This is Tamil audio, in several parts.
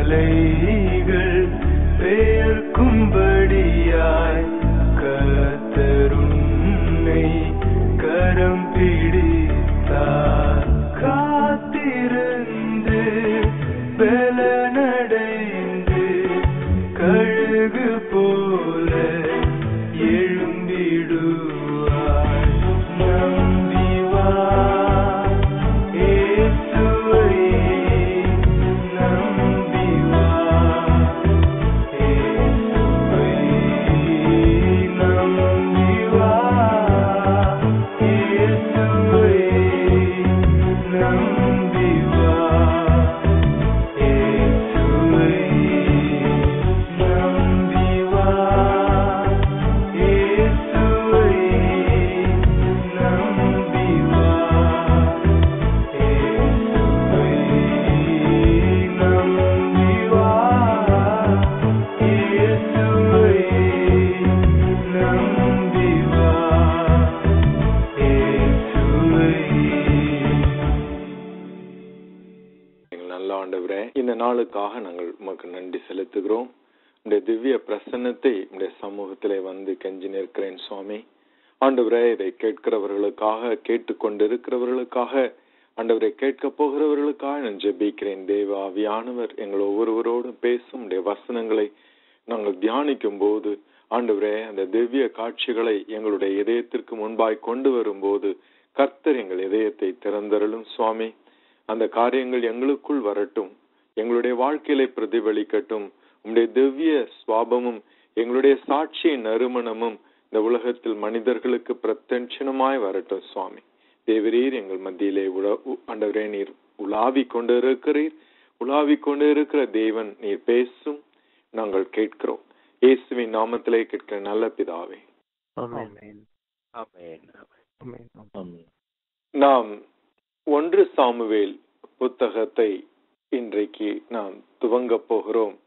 மலைகள் பெயர்க்கும்படியாய் கத்தருன்னை கரம் பிடித்தார் காத்திருந்து பலனடைந்து கழுகு போல எழும்பிடுவார் நம்பி வா இயேசுவை நம்பி வா இயேசுவை நம்பி வா இயேசுவை நம்பி வா இயேசுவை நம்பி வா இயேசுவை நம்பி வா இயேசுவை நம்பி வா இயேசுவை நம்பி வா இயேசுவை எங்கள் நல்ல ஆண்டவரே இந்த நாளுக்காக நாங்கள் உமக்கு நன்றி செலுத்துகிறோம் உடைய திவ்ய பிரசன்னத்தை உடைய சமூகத்திலே வந்து கெஞ்சி நிற்கிறேன் சுவாமி ஆண்டவரே இதை கேட்கிறவர்களுக்காக கேட்டுக்கொண்டிருக்கிறவர்களுக்காக ஆண்டவரை கேட்க போகிறவர்களுக்காக நான் ஜெபிக்கிறேன் தேவ ஆவியானவர் எங்கள் ஒவ்வொருவரோடும் பேசும் உடைய வசனங்களை நாங்கள் தியானிக்கும் போது ஆண்டவரே அந்த திவ்ய காட்சிகளை எங்களுடைய இதயத்திற்கு முன்பாய் கொண்டு வரும்போது கர்த்தர் எங்கள் இதயத்தை திறந்தருளும் சுவாமி அந்த காரியங்கள் எங்களுக்குள் வரட்டும் எங்களுடைய வாழ்க்கையிலே பிரதிபலிக்கட்டும் உம்முடைய திவ்ய சுவாபமும் எங்களுடைய சாட்சியின் நறுமணமும் இந்த உலகத்தில் மனிதர்களுக்கு பிரத்யட்சணமாய் வரட்டும் சுவாமி தேவரீர் எங்கள் மத்தியிலே உல உ- ஆண்டவரே நீர் உலாவிக் கொண்டு இருக்கிறீர் உலாவிக் கொண்டு இருக்கிற தேவன் நீர் பேசும் நாங்கள் கேட்கிறோம் இயேசுவின் நாமத்திலே கேட்கிற நல்ல பிதாவே ஆமென் ஆமென் ஆமென் நாம் ஒன்று சாமுவேல் புத்தகத்தை இன்றைக்கு நாம் துவங்கப் போகிறோம்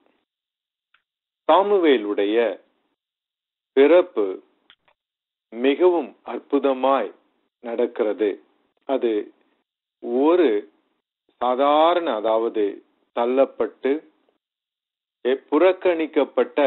சாமுவேலுடைய பிறப்பு மிகவும் அற்புதமாய் நடக்கிறது அது ஒரு சாதாரண அதாவது தள்ளப்பட்டு எ- புறக்கணிக்கப்பட்ட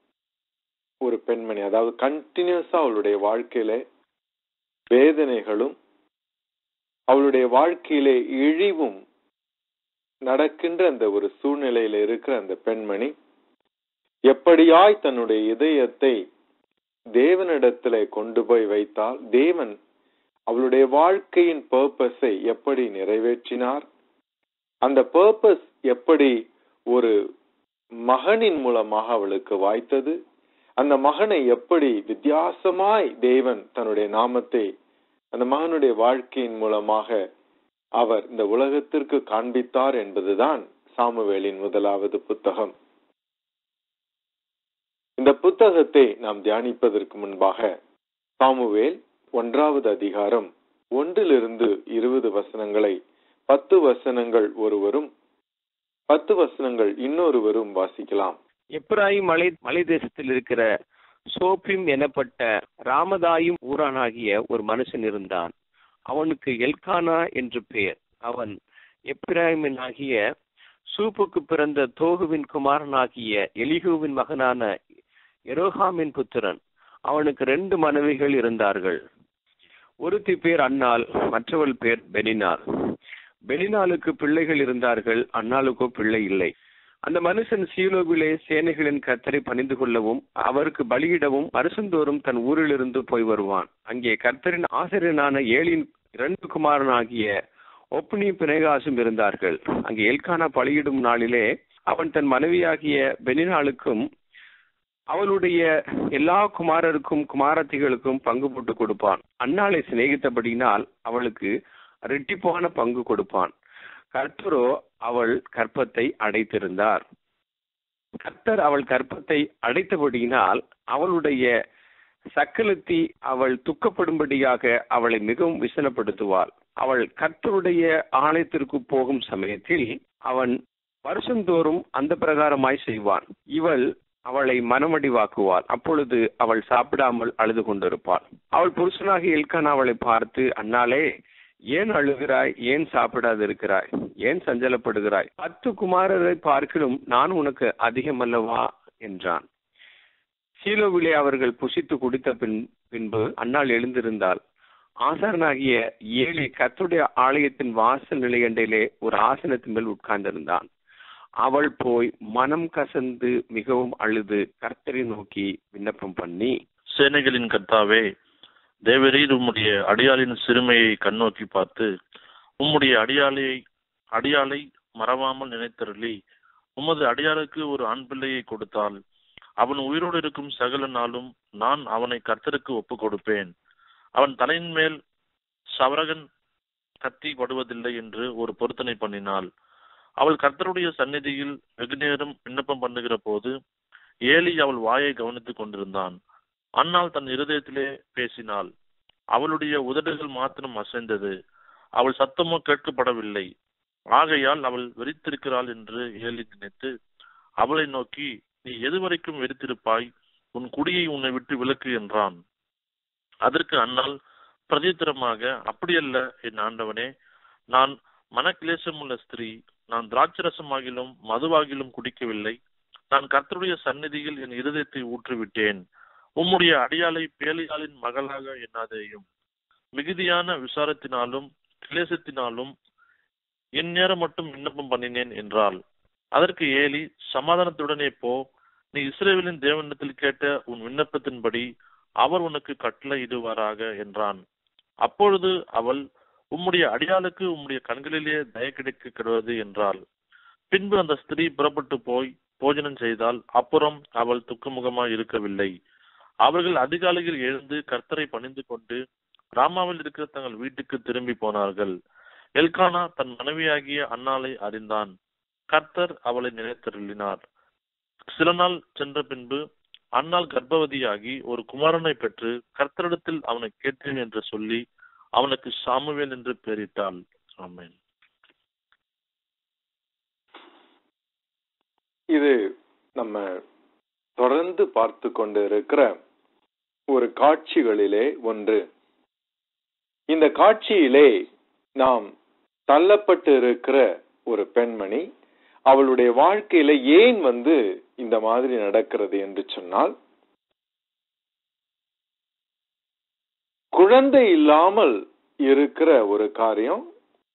ஒரு பெண்மணி அதாவது கண்டினியூஸா அவளுடைய வாழ்க்கையில வேதனைகளும் அவளுடைய வாழ்க்கையிலே இழிவும் நடக்கின்ற அந்த ஒரு சூழ்நிலையில இருக்கிற அந்த பெண்மணி எப்படியாய் தன்னுடைய இதயத்தை தேவனிடத்திலே கொண்டு போய் வைத்தால் தேவன் அவளுடைய வாழ்க்கையின் பர்பஸை எப்படி நிறைவேற்றினார் அந்த பர்பஸ் எப்படி ஒரு மகனின் மூலமாக அவளுக்கு வாய்த்தது அந்த மகனை எப்படி வித்தியாசமாய் தேவன் தன்னுடைய நாமத்தை அந்த மகனுடைய வாழ்க்கையின் மூலமாக அவர் இந்த உலகத்திற்கு காண்பித்தார் என்பதுதான் சாமுவேலின் முதலாவது புத்தகம் இந்த புத்தகத்தை நாம் தியானிப்பதற்கு முன்பாக சாமுவேல் ஒன்றாவது அதிகாரம் ஒன்றிலிருந்து இருபது வசனங்களை பத்து வசனங்கள் ஒருவரும் பத்து வசனங்கள் இன்னொருவரும் வாசிக்கலாம் எப்ராயிம் மலை மலை தேசத்தில் இருக்கிற சோப்பிம் எனப்பட்ட ராமதாயும் ஊரானாகிய ஒரு மனுஷன் இருந்தான் அவனுக்கு எல்கானா என்று பெயர் அவன் எப்ராயிமின் ஆகிய சூப்புக்கு பிறந்த தோகுவின் குமாரனாகிய எலிகூவின் மகனான எரோஹாமின் புத்திரன் அவனுக்கு ரெண்டு மனைவிகள் இருந்தார்கள் ஒருத்தி பேர் அன்னாள் மற்றவள் பேர் பெனினாள் பெனினாளுக்கு பிள்ளைகள் இருந்தார்கள் அன்னாளுக்கோ பிள்ளை இல்லை அந்த மனுஷன் சீலோவிலே சேனைகளின் கர்த்தரை பணிந்து கொள்ளவும் அவருக்கு பலியிடவும் வருஷந்தோறும் தன் ஊரிலிருந்து போய் வருவான் அங்கே கர்த்தரின் ஆசிரியனான ஏலின் இரண்டு குமாரனாகிய ஒப்னி பிணைகாசும் இருந்தார்கள் அங்கே எல்கானா பலியிடும் நாளிலே அவன் தன் மனைவியாகிய பெனினாளுக்கும் அவளுடைய எல்லா குமாரருக்கும் குமாரத்திகளுக்கும் பங்கு போட்டு கொடுப்பான் அன்னாளை சிநேகித்தபடியினால் அவளுக்கு ரெட்டிப்பான பங்கு கொடுப்பான் கர்த்தரோ அவள் கற்பத்தை அடைத்திருந்தார் கர்த்தர் அவள் கற்பத்தை அடைத்தபடியினால் அவளுடைய சக்கலத்தி அவள் துக்கப்படும்படியாக அவளை மிகவும் விசனப்படுத்துவாள் அவள் கர்த்தருடைய ஆலயத்திற்கு போகும் சமயத்தில் அவன் வருஷந்தோறும் அந்த பிரகாரமாய் செய்வான் இவள் அவளை மனமடிவாக்குவாள் அப்பொழுது அவள் சாப்பிடாமல் அழுது கொண்டிருப்பாள் அவள் புருஷனாக எல்கான் அவளை பார்த்து அண்ணாலே ஏன் அழுகிறாய் ஏன் சாப்பிடாது இருக்கிறாய் ஏன் சஞ்சலப்படுகிறாய் பத்து குமாரரை பார்க்கிலும் நான் உனக்கு அதிகமல்லவா என்றான் சீலோவிலே அவர்கள் புசித்து குடித்த பின் பின்பு அன்னாள் எழுந்திருந்தால் ஆசாரனாகிய ஏழி கர்த்தருடைய ஆலயத்தின் வாசல் நிலையண்டையிலே ஒரு ஆசனத்தின் மேல் உட்கார்ந்திருந்தான் அவள் போய் மனம் கசந்து மிகவும் அழுது கர்த்தரை நோக்கி விண்ணப்பம் பண்ணி சேனைகளின் கர்த்தாவே தேவரீர் உம்முடைய அடியாளின் சிறுமையை கண்ணோக்கி பார்த்து உம்முடைய அடியாளை அடியாளை மறவாமல் நினைத்தருளி உமது அடியாளுக்கு ஒரு ஆண் பிள்ளையை கொடுத்தால் அவன் உயிரோடு இருக்கும் சகல நாளும் நான் அவனை கர்த்தருக்கு ஒப்புக் கொடுப்பேன் அவன் தலையின் மேல் சவரகன் கத்தி படுவதில்லை என்று ஒரு பொருத்தனை பண்ணினாள் அவள் கர்த்தருடைய சந்நிதியில் வெகுநேரம் விண்ணப்பம் பண்ணுகிற போது ஏலி அவள் வாயை கவனித்துக் கொண்டிருந்தான் அன்னாள் தன் இருதயத்திலே பேசினாள் அவளுடைய உதடுகள் மாத்திரம் அசைந்தது அவள் சத்தமோ கேட்கப்படவில்லை ஆகையால் அவள் வெறித்திருக்கிறாள் என்று ஏலி நினைத்து அவளை நோக்கி நீ எதுவரைக்கும் வெறித்திருப்பாய் உன் குடியை உன்னை விட்டு விலக்கு என்றான் அதற்கு அன்னாள் பிரதித்திரமாக அப்படியல்ல என் ஆண்டவனே நான் மனக்கிலேசமுள்ள ஸ்திரீ நான் திராட்சரசமாகிலும் மதுவாகிலும் குடிக்கவில்லை நான் கர்த்தருடைய சந்நிதியில் என் இருதயத்தை ஊற்றிவிட்டேன் உம்முடைய அடியாளை பேலியாளின் மகளாக எண்ணாதேயும் மிகுதியான விசாரத்தினாலும் கிளேசத்தினாலும் என் நேரம் மட்டும் விண்ணப்பம் பண்ணினேன் என்றாள் அதற்கு ஏலி சமாதானத்துடனே போ நீ இஸ்ரேவேலின் தேவனிடத்தில் கேட்ட உன் விண்ணப்பத்தின்படி அவர் உனக்கு கட்டளை இடுவாராக என்றான் அப்பொழுது அவள் உம்முடைய அடியாளுக்கு உம்முடைய கண்களிலே தய கிடைக்க கிடுவது என்றாள் பின்பு அந்த ஸ்திரீ புறப்பட்டு போய் போஜனம் செய்தால் அப்புறம் அவள் துக்கமுகமாய் இருக்கவில்லை அவர்கள் அதிகாலையில் எழுந்து கர்த்தரை பணிந்து கொண்டு ராமாவில் இருக்கிற தங்கள் வீட்டுக்கு திரும்பி போனார்கள் எல்கானா தன் மனைவியாகிய அன்னாளை அறிந்தான் கர்த்தர் அவளை நினைத்தருளினார் சில நாள் சென்ற பின்பு அன்னாள் கர்ப்பவதியாகி ஒரு குமாரனை பெற்று கர்த்தரிடத்தில் அவனை கேட்டேன் என்று சொல்லி அவனுக்கு சாமுவேல் என்று பெயரிட்டாள் ஆமென் இது நம்ம தொடர்ந்து பார்த்து கொண்டு இருக்கிற ஒரு காட்சிகளிலே ஒன்று இந்த காட்சியிலே நாம் தள்ளப்பட்டு இருக்கிற ஒரு பெண்மணி அவளுடைய வாழ்க்கையில ஏன் வந்து இந்த மாதிரி நடக்கிறது என்று சொன்னால் குழந்தை இல்லாமல் இருக்கிற ஒரு காரியம்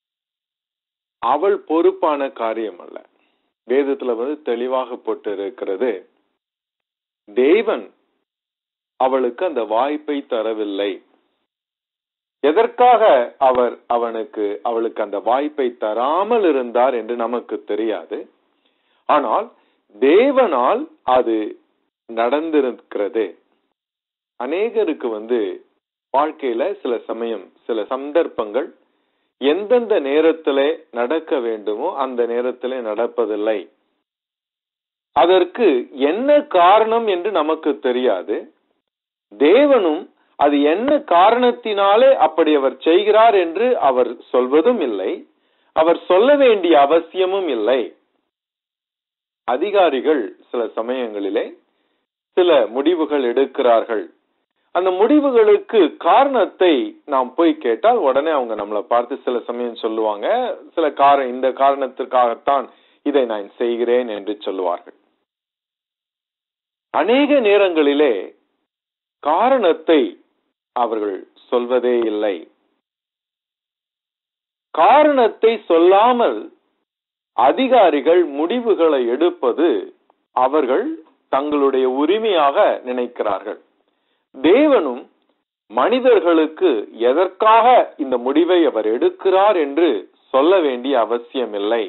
அவள் பொறுப்பான காரியம் அல்ல வேதத்துல வந்து தெளிவாக போட்டு இருக்கிறது தேவன் அவளுக்கு அந்த வாய்ப்பை தரவில்லை எதற்காக அவர் அவனுக்கு அவளுக்கு அந்த வாய்ப்பை தராமல் இருந்தார் என்று நமக்கு தெரியாது ஆனால் தேவனால் அது நடந்திருக்கிறது அநேகருக்கு வந்து வாழ்க்கையில சில சமயம் சில சந்தர்ப்பங்கள் எந்தெந்த நேரத்திலே நடக்க வேண்டுமோ அந்த நேரத்திலே நடப்பதில்லை அதற்கு என்ன காரணம் என்று நமக்கு தெரியாது தேவனும் அது என்ன காரணத்தினாலே அப்படி அவர் செய்கிறார் என்று அவர் சொல்வதும் இல்லை அவர் சொல்ல வேண்டிய அவசியமும் இல்லை அதிகாரிகள் சில சமயங்களிலே சில முடிவுகள் எடுக்கிறார்கள் அந்த முடிவுகளுக்கு காரணத்தை நாம் போய் கேட்டால் உடனே அவங்க நம்மளை பார்த்து சில சமயம் சொல்லுவாங்க சில கார இந்த காரணத்திற்காகத்தான் இதை நான் செய்கிறேன் என்று சொல்லுவார்கள் அநேக நேரங்களிலே காரணத்தை அவர்கள் சொல்வதே இல்லை காரணத்தை சொல்லாமல் அதிகாரிகள் முடிவுகளை எடுப்பது அவர்கள் தங்களுடைய உரிமையாக நினைக்கிறார்கள் தேவனும் மனிதர்களுக்கு எதற்காக இந்த முடிவை அவர் எடுக்கிறார் என்று சொல்ல வேண்டிய அவசியமில்லை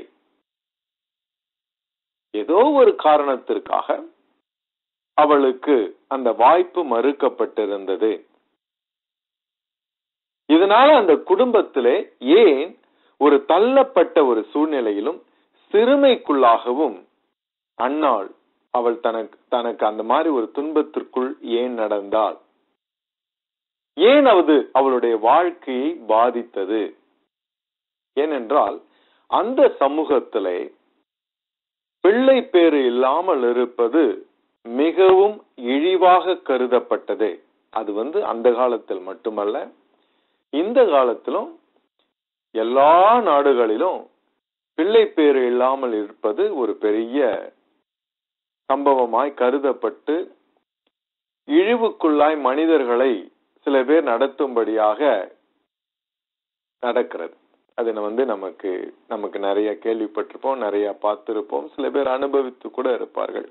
ஏதோ ஒரு காரணத்திற்காக அவளுக்கு அந்த வாய்ப்பு மறுக்கப்பட்டிருந்தது இதனால அந்த குடும்பத்திலே ஏன் ஒரு தள்ளப்பட்ட ஒரு சூழ்நிலையிலும் சிறுமைக்குள்ளாகவும் அன்னாள் அவள் தனக்கு தனக்கு அந்த மாதிரி ஒரு துன்பத்திற்குள் ஏன் நடந்தாள் ஏன் அது அவளுடைய வாழ்க்கையை பாதித்தது ஏனென்றால் அந்த சமூகத்திலே பிள்ளை பேறு இல்லாமல் இருப்பது மிகவும் இழிவாக கருதப்பட்டது அது வந்து அந்த காலத்தில் மட்டுமல்ல இந்த காலத்திலும் எல்லா நாடுகளிலும் பிள்ளை பேறு இல்லாமல் இருப்பது ஒரு பெரிய சம்பவமாய் கருதப்பட்டு இழிவுக்குள்ளாய் மனிதர்களை சில பேர் நடத்தும்படியாக நடக்கிறது அது வந்து நமக்கு நமக்கு நிறைய கேள்விப்பட்டிருப்போம் நிறைய பார்த்திருப்போம் சில பேர் அனுபவித்து கூட இருப்பார்கள்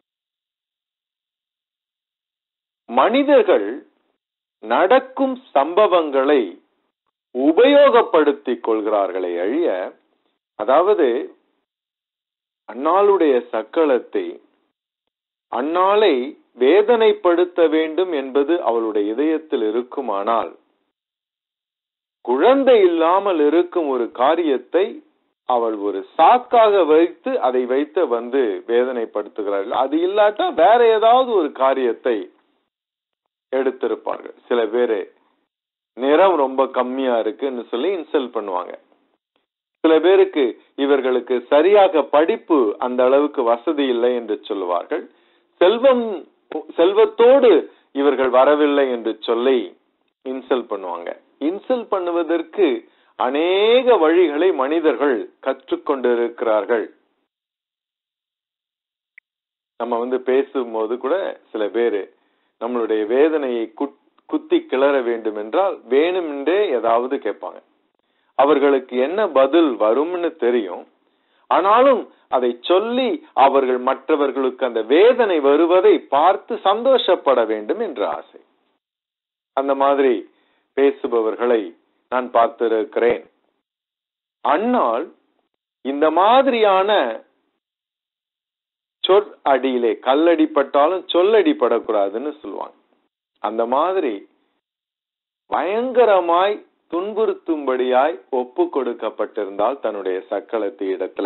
மனிதர்கள் நடக்கும் சம்பவங்களை உபயோகப்படுத்திக் கொள்கிறார்களே அழிய அதாவது அன்னாளுடைய சக்களத்தை அன்னாளை வேதனைப்படுத்த வேண்டும் என்பது அவளுடைய இதயத்தில் இருக்குமானால் குழந்தை இல்லாமல் இருக்கும் ஒரு காரியத்தை அவள் ஒரு சாக்காக வைத்து அதை வைத்து வந்து வேதனைப்படுத்துகிறார்கள் அது இல்லாட்டா வேற ஏதாவது ஒரு காரியத்தை எடுத்திருப்பார்கள் சில பேரு நிறம் ரொம்ப கம்மியா இருக்குன்னு சொல்லி இன்சல்ட் பண்ணுவாங்க சில பேருக்கு இவர்களுக்கு சரியாக படிப்பு அந்த அளவுக்கு வசதி இல்லை என்று சொல்லுவார்கள் செல்வம் செல்வத்தோடு இவர்கள் வரவில்லை என்று சொல்லி இன்சல்ட் பண்ணுவாங்க இன்சல்ட் பண்ணுவதற்கு அநேக வழிகளை மனிதர்கள் கற்றுக்கொண்டிருக்கிறார்கள் நம்ம வந்து பேசும்போது கூட சில பேரு நம்மளுடைய வேதனையை குத்தி கிளற வேண்டும் என்றால் வேணுமென்றே ஏதாவது கேட்பாங்க அவர்களுக்கு என்ன பதில் வரும்னு தெரியும் ஆனாலும் அதை சொல்லி அவர்கள் மற்றவர்களுக்கு அந்த வேதனை வருவதை பார்த்து சந்தோஷப்பட வேண்டும் என்ற ஆசை அந்த மாதிரி பேசுபவர்களை நான் பார்த்திருக்கிறேன் அன்னால் இந்த மாதிரியான சொற் அடியிலே கல்லடிப்பட்டாலும் சொல்லடி படக்கூடாதுன்னு சொல்லுவாங்க அந்த மாதிரி பயங்கரமாய் துன்புறுத்தும்படியாய் ஒப்பு கொடுக்கப்பட்டிருந்தால் தன்னுடைய சக்களத்து இடத்துல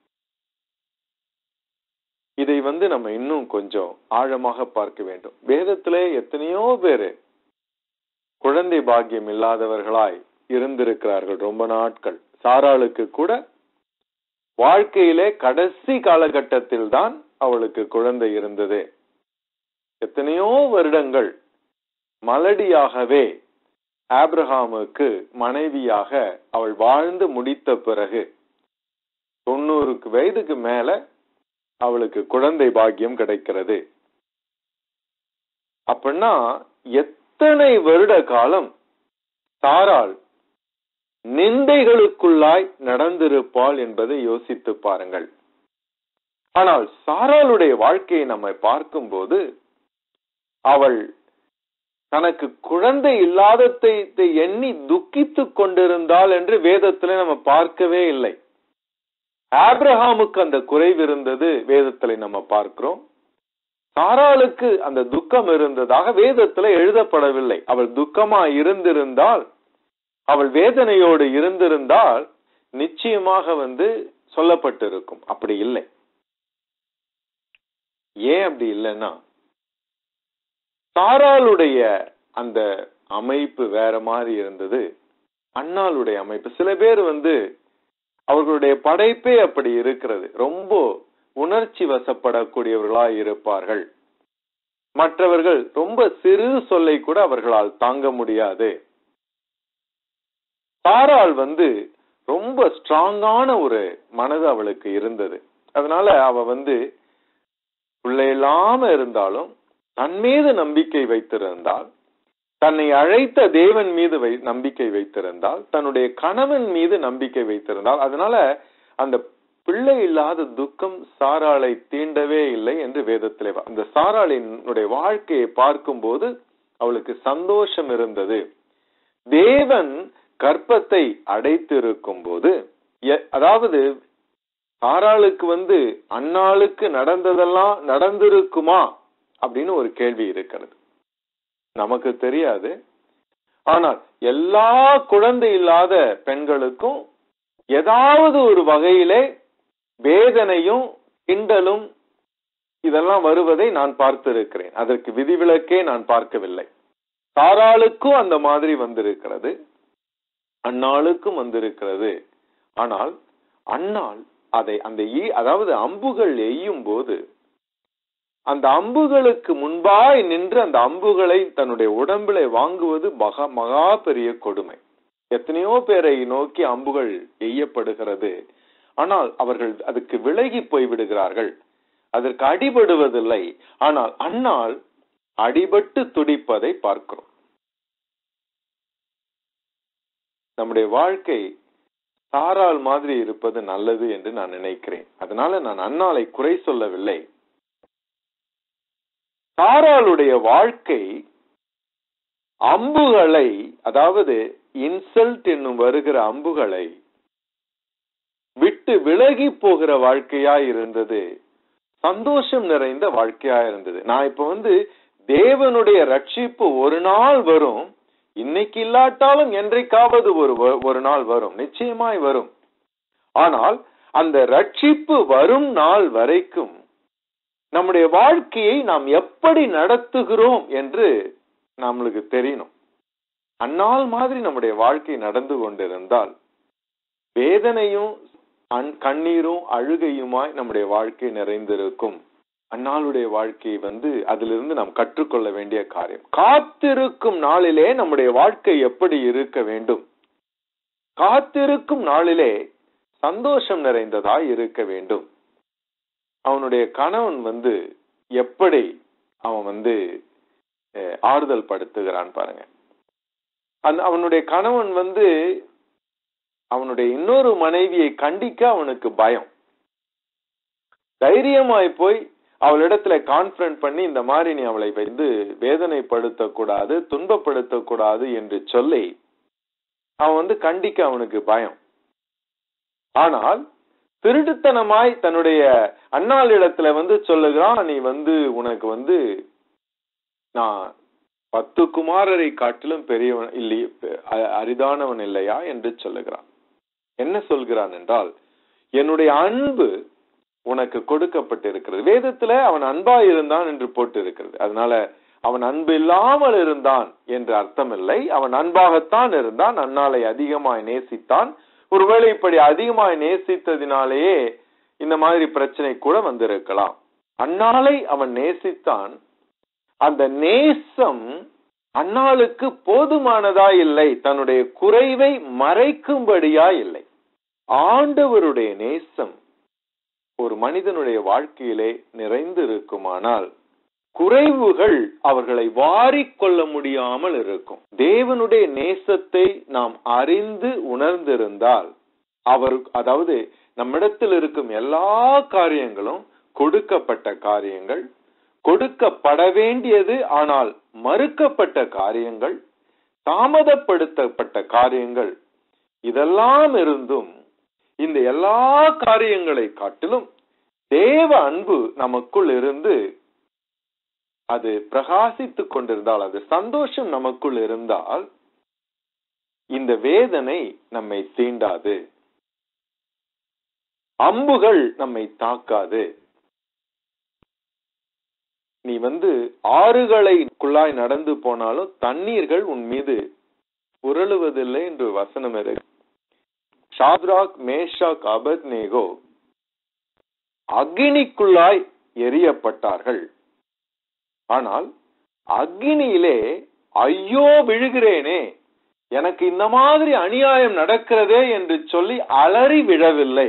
இதை வந்து நம்ம இன்னும் கொஞ்சம் ஆழமாக பார்க்க வேண்டும் வேதத்திலே எத்தனையோ பேரு குழந்தை பாக்கியம் இல்லாதவர்களாய் இருந்திருக்கிறார்கள் ரொம்ப நாட்கள் சாராளுக்கு கூட வாழ்க்கையிலே கடைசி காலகட்டத்தில் தான் அவளுக்கு குழந்தை இருந்தது எத்தனையோ வருடங்கள் மலடியாகவே ஆப்ரஹாமுக்கு மனைவியாக அவள் வாழ்ந்து முடித்த பிறகு தொண்ணூறுக்கு வயதுக்கு மேல அவளுக்கு குழந்தை பாக்கியம் கிடைக்கிறது அப்படின்னா எத்தனை வருட காலம் சாராள் நிந்தைகளுக்குள்ளாய் நடந்திருப்பாள் என்பதை யோசித்து பாருங்கள் ஆனால் சாராளுடைய வாழ்க்கையை நம்ம பார்க்கும்போது அவள் தனக்கு குழந்தை இல்லாததை எண்ணி துக்கித்துக் கொண்டிருந்தாள் என்று வேதத்திலே நம்ம பார்க்கவே இல்லை ஆப்ரஹாமுக்கு அந்த குறைவு இருந்தது வேதத்திலே நம்ம பார்க்கிறோம் சாராளுக்கு அந்த துக்கம் இருந்ததாக வேதத்துல எழுதப்படவில்லை அவள் துக்கமா இருந்திருந்தால் அவள் வேதனையோடு இருந்திருந்தால் நிச்சயமாக வந்து சொல்லப்பட்டிருக்கும் அப்படி இல்லை ஏன் அப்படி இல்லைன்னா சாராளுடைய அந்த அமைப்பு வேற மாதிரி இருந்தது அண்ணாளுடைய அமைப்பு சில பேர் வந்து அவர்களுடைய படைப்பே அப்படி இருக்கிறது ரொம்ப உணர்ச்சி வசப்படக்கூடியவர்களா இருப்பார்கள் மற்றவர்கள் ரொம்ப சிறு சொல்லை கூட அவர்களால் தாங்க முடியாது சாராள் வந்து ரொம்ப ஸ்ட்ராங்கான ஒரு மனது அவளுக்கு இருந்தது அதனால அவ வந்து பிள்ளை இல்லாம இருந்தாலும் தன் மீது நம்பிக்கை வைத்திருந்தால் தன்னை அழைத்த தேவன் மீது வை நம்பிக்கை வைத்திருந்தால் தன்னுடைய கணவன் மீது நம்பிக்கை வைத்திருந்தால் அதனால அந்த பிள்ளை இல்லாத துக்கம் சாராளை தீண்டவே இல்லை என்று வேதத்திலே அந்த சாராளினுடைய வாழ்க்கையை பார்க்கும்போது அவளுக்கு சந்தோஷம் இருந்தது தேவன் கற்பத்தை அடைத்திருக்கும் போது அதாவது சாராளுக்கு வந்து அன்னாளுக்கு நடந்ததெல்லாம் நடந்திருக்குமா அப்படின்னு ஒரு கேள்வி இருக்கிறது நமக்கு தெரியாது ஆனால் எல்லா குழந்தை இல்லாத பெண்களுக்கும் ஏதாவது ஒரு வகையிலே வேதனையும் கிண்டலும் இதெல்லாம் வருவதை நான் பார்த்திருக்கிறேன் அதற்கு விதிவிலக்கே நான் பார்க்கவில்லை சாராளுக்கும் அந்த மாதிரி வந்திருக்கிறது அந்நாளுக்கும் வந்திருக்கிறது ஆனால் அந்நாள் அதை அந்த அதாவது அம்புகள் எய்யும் போது அந்த அம்புகளுக்கு முன்பாய் நின்று அந்த அம்புகளை தன்னுடைய உடம்பிலே வாங்குவது மகா மகா பெரிய கொடுமை எத்தனையோ பேரை நோக்கி அம்புகள் எய்யப்படுகிறது ஆனால் அவர்கள் அதுக்கு விலகி போய் விடுகிறார்கள் அதற்கு அடிபடுவதில்லை ஆனால் அன்னால் அடிபட்டு துடிப்பதை பார்க்கிறோம் நம்முடைய வாழ்க்கை சாரால் மாதிரி இருப்பது நல்லது என்று நான் நினைக்கிறேன் அதனால நான் அன்னாலை குறை சொல்லவில்லை சாராளுடைய வாழ்க்கை அம்புகளை அதாவது இன்சல்ட் என்னும் வருகிற அம்புகளை விட்டு விலகி போகிற வாழ்க்கையா இருந்தது சந்தோஷம் நிறைந்த வாழ்க்கையா இருந்தது நான் இப்ப வந்து தேவனுடைய ரட்சிப்பு ஒரு நாள் வரும் இன்னைக்கு இல்லாட்டாலும் என்றைக்காவது ஒரு வ- ஒரு நாள் வரும் நிச்சயமாய் வரும் ஆனால் அந்த ரட்சிப்பு வரும் நாள் வரைக்கும் நம்முடைய வாழ்க்கையை நாம் எப்படி நடத்துகிறோம் என்று நம்மளுக்கு தெரியணும் அந்நாள் மாதிரி நம்முடைய வாழ்க்கை நடந்து கொண்டிருந்தால் வேதனையும் அன்- கண்ணீரும் அழுகையுமாய் நம்முடைய வாழ்க்கை நிறைந்திருக்கும் அந்நாளுடைய வாழ்க்கை வந்து அதிலிருந்து நாம் கற்றுக்கொள்ள வேண்டிய காரியம் காத்திருக்கும் நாளிலே நம்முடைய வாழ்க்கை எப்படி இருக்க வேண்டும் காத்திருக்கும் நாளிலே சந்தோஷம் நிறைந்ததாய் இருக்க வேண்டும் அவனுடைய கணவன் வந்து எப்படி அவன் வந்து அஹ், ஆறுதல் படுத்துகிறான் பாருங்க அந்த அவனுடைய கணவன் வந்து அவனுடைய இன்னொரு மனைவியை கண்டிக்க அவனுக்கு பயம் தைரியமாய் போய் அவளிடத்துல கான்பிரண்ட் பண்ணி இந்த மாதிரி நீ அவளை வந்து வேதனைப்படுத்த கூடாது துன்பப்படுத்த கூடாது என்று சொல்லி அவன் வந்து கண்டிக்க அவனுக்கு பயம் ஆனால் திருட்டுத்தனமாய் தன்னுடைய அண்ணாளிடத்துல வந்து சொல்லுகிறான் நீ வந்து உனக்கு வந்து நான் பத்து குமாரரை காட்டிலும் பெரியவன் இல்லை அ- அரிதானவன் இல்லையா என்று சொல்லுகிறான் என்ன சொல்கிறான் என்றால் என்னுடைய அன்பு உனக்கு கொடுக்கப்பட்டிருக்கிறது வேதத்துல அவன் அன்பா இருந்தான் என்று போட்டு இருக்கிறது அதனால அவன் அன்பு இல்லாமல் இருந்தான் என்று அர்த்தமில்லை அவன் அன்பாகத்தான் இருந்தான் அன்னாலை அதிகமாய் நேசித்தான் ஒருவேளை இப்படி அதிகமாய் நேசித்ததினாலேயே இந்த மாதிரி பிரச்சனை கூட வந்திருக்கலாம் அன்னாலை அவன் நேசித்தான் அந்த நேசம் அன்னாளுக்கு போதுமானதா இல்லை தன்னுடைய குறைவை மறைக்கும்படியா இல்லை ஆண்டவருடைய நேசம் ஒரு மனிதனுடைய வாழ்க்கையிலே நிறைந்து இருக்குமானால் குறைவுகள் அவர்களை வாரிக்கொள்ள முடியாமல் இருக்கும் தேவனுடைய நேசத்தை நாம் அறிந்து உணர்ந்திருந்தால் அவர் அதாவது நம்மிடத்தில் இருக்கும் எல்லா காரியங்களும் கொடுக்கப்பட்ட காரியங்கள் கொடுக்கப்பட வேண்டியது ஆனால் மறுக்கப்பட்ட காரியங்கள் தாமதப்படுத்தப்பட்ட காரியங்கள் இதெல்லாம் இருந்தும் இந்த எல்லா காரியங்களை காட்டிலும் தேவ அன்பு நமக்குள் இருந்து அது பிரகாசித்துக் கொண்டிருந்தால் அது சந்தோஷம் நமக்குள் இருந்தால் இந்த வேதனை நம்மை தீண்டாது அம்புகள் நம்மை தாக்காது நீ வந்து ஆறுகளைக்குள்ளாய் நடந்து போனாலும் தண்ணீர்கள் உன் மீது புரளுவதில்லை என்று வசனம் இருக்கு ஷாத்ராக் மேஷாக் அபத்நேகோ அக்னிக்குள்ளாய் எரியப்பட்டார்கள் ஆனால் அக்னியிலே ஐயோ விழுகிறேனே எனக்கு இந்த மாதிரி அநியாயம் நடக்கிறதே என்று சொல்லி அலறி விழவில்லை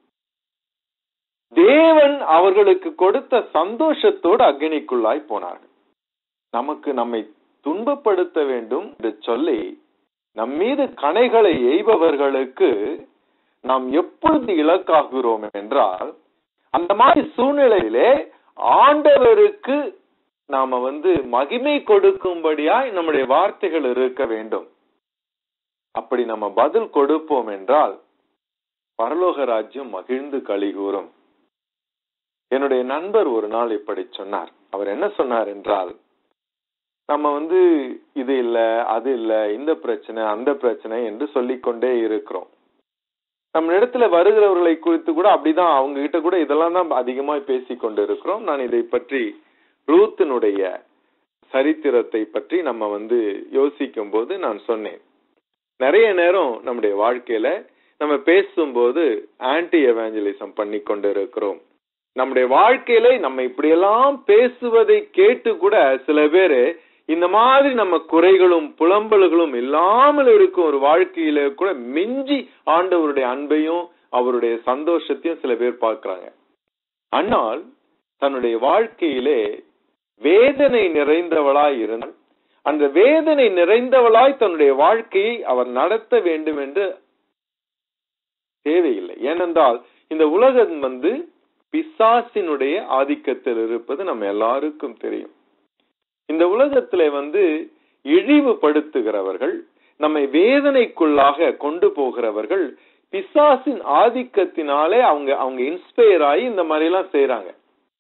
தேவன் அவர்களுக்கு கொடுத்த சந்தோஷத்தோடு அக்னிக்குள்ளாய் போனார்கள் நமக்கு நம்மை துன்பப்படுத்த வேண்டும் என்று சொல்லி நம் மீது கணைகளை எய்பவர்களுக்கு நாம் எப்பொழுது இலக்காகிறோம் என்றால் அந்த மாதிரி சூழ்நிலையிலே ஆண்டவருக்கு நாம வந்து மகிமை கொடுக்கும்படியாய் நம்முடைய வார்த்தைகள் இருக்க வேண்டும் அப்படி நம்ம பதில் கொடுப்போம் என்றால் பரலோக ராஜ்யம் மகிழ்ந்து கலிகூறும் என்னுடைய நண்பர் ஒரு நாள் இப்படி சொன்னார் அவர் என்ன சொன்னார் என்றால் நம்ம வந்து இது இல்ல அது இல்ல இந்த பிரச்சனை அந்த பிரச்சனை என்று சொல்லிக்கொண்டே இருக்கிறோம் நம்ம இடத்துல வருகிறவர்களை குறித்து கூட அப்படிதான் அவங்க கிட்ட கூட இதெல்லாம் தான் அதிகமா பேசிக் கொண்டு இருக்கிறோம் நான் இதை பற்றி ரூத்தினுடைய சரித்திரத்தை பற்றி நம்ம வந்து யோசிக்கும் போது நான் சொன்னேன் நிறைய நேரம் நம்முடைய வாழ்க்கையில நம்ம பேசும்போது ஆன்டி எவாஞ்சலிசம் பண்ணி கொண்டு இருக்கிறோம் நம்முடைய வாழ்க்கையில நம்ம இப்படியெல்லாம் பேசுவதை கேட்டு கூட சில பேரு இந்த மாதிரி நம்ம குறைகளும் புலம்பல்களும் இல்லாமல் இருக்கும் ஒரு வாழ்க்கையில கூட மிஞ்சி ஆண்டவருடைய அன்பையும் அவருடைய சந்தோஷத்தையும் சில பேர் பார்க்கறாங்க ஆனால் தன்னுடைய வாழ்க்கையிலே வேதனை நிறைந்தவளாய் இருந்தால் அந்த வேதனை நிறைந்தவளாய் தன்னுடைய வாழ்க்கையை அவர் நடத்த வேண்டும் என்று தேவையில்லை ஏனென்றால் இந்த உலகம் வந்து பிசாசினுடைய ஆதிக்கத்தில் இருப்பது நம்ம எல்லாருக்கும் தெரியும் இந்த உலகத்திலே வந்து இழிவுபடுத்துகிறவர்கள் நம்மை வேதனைக்குள்ளாக கொண்டு போகிறவர்கள் பிசாசின் ஆதிக்கத்தினாலே அவங்க அவங்க இன்ஸ்பயர் ஆகி இந்த மாதிரி எல்லாம் செய்யறாங்க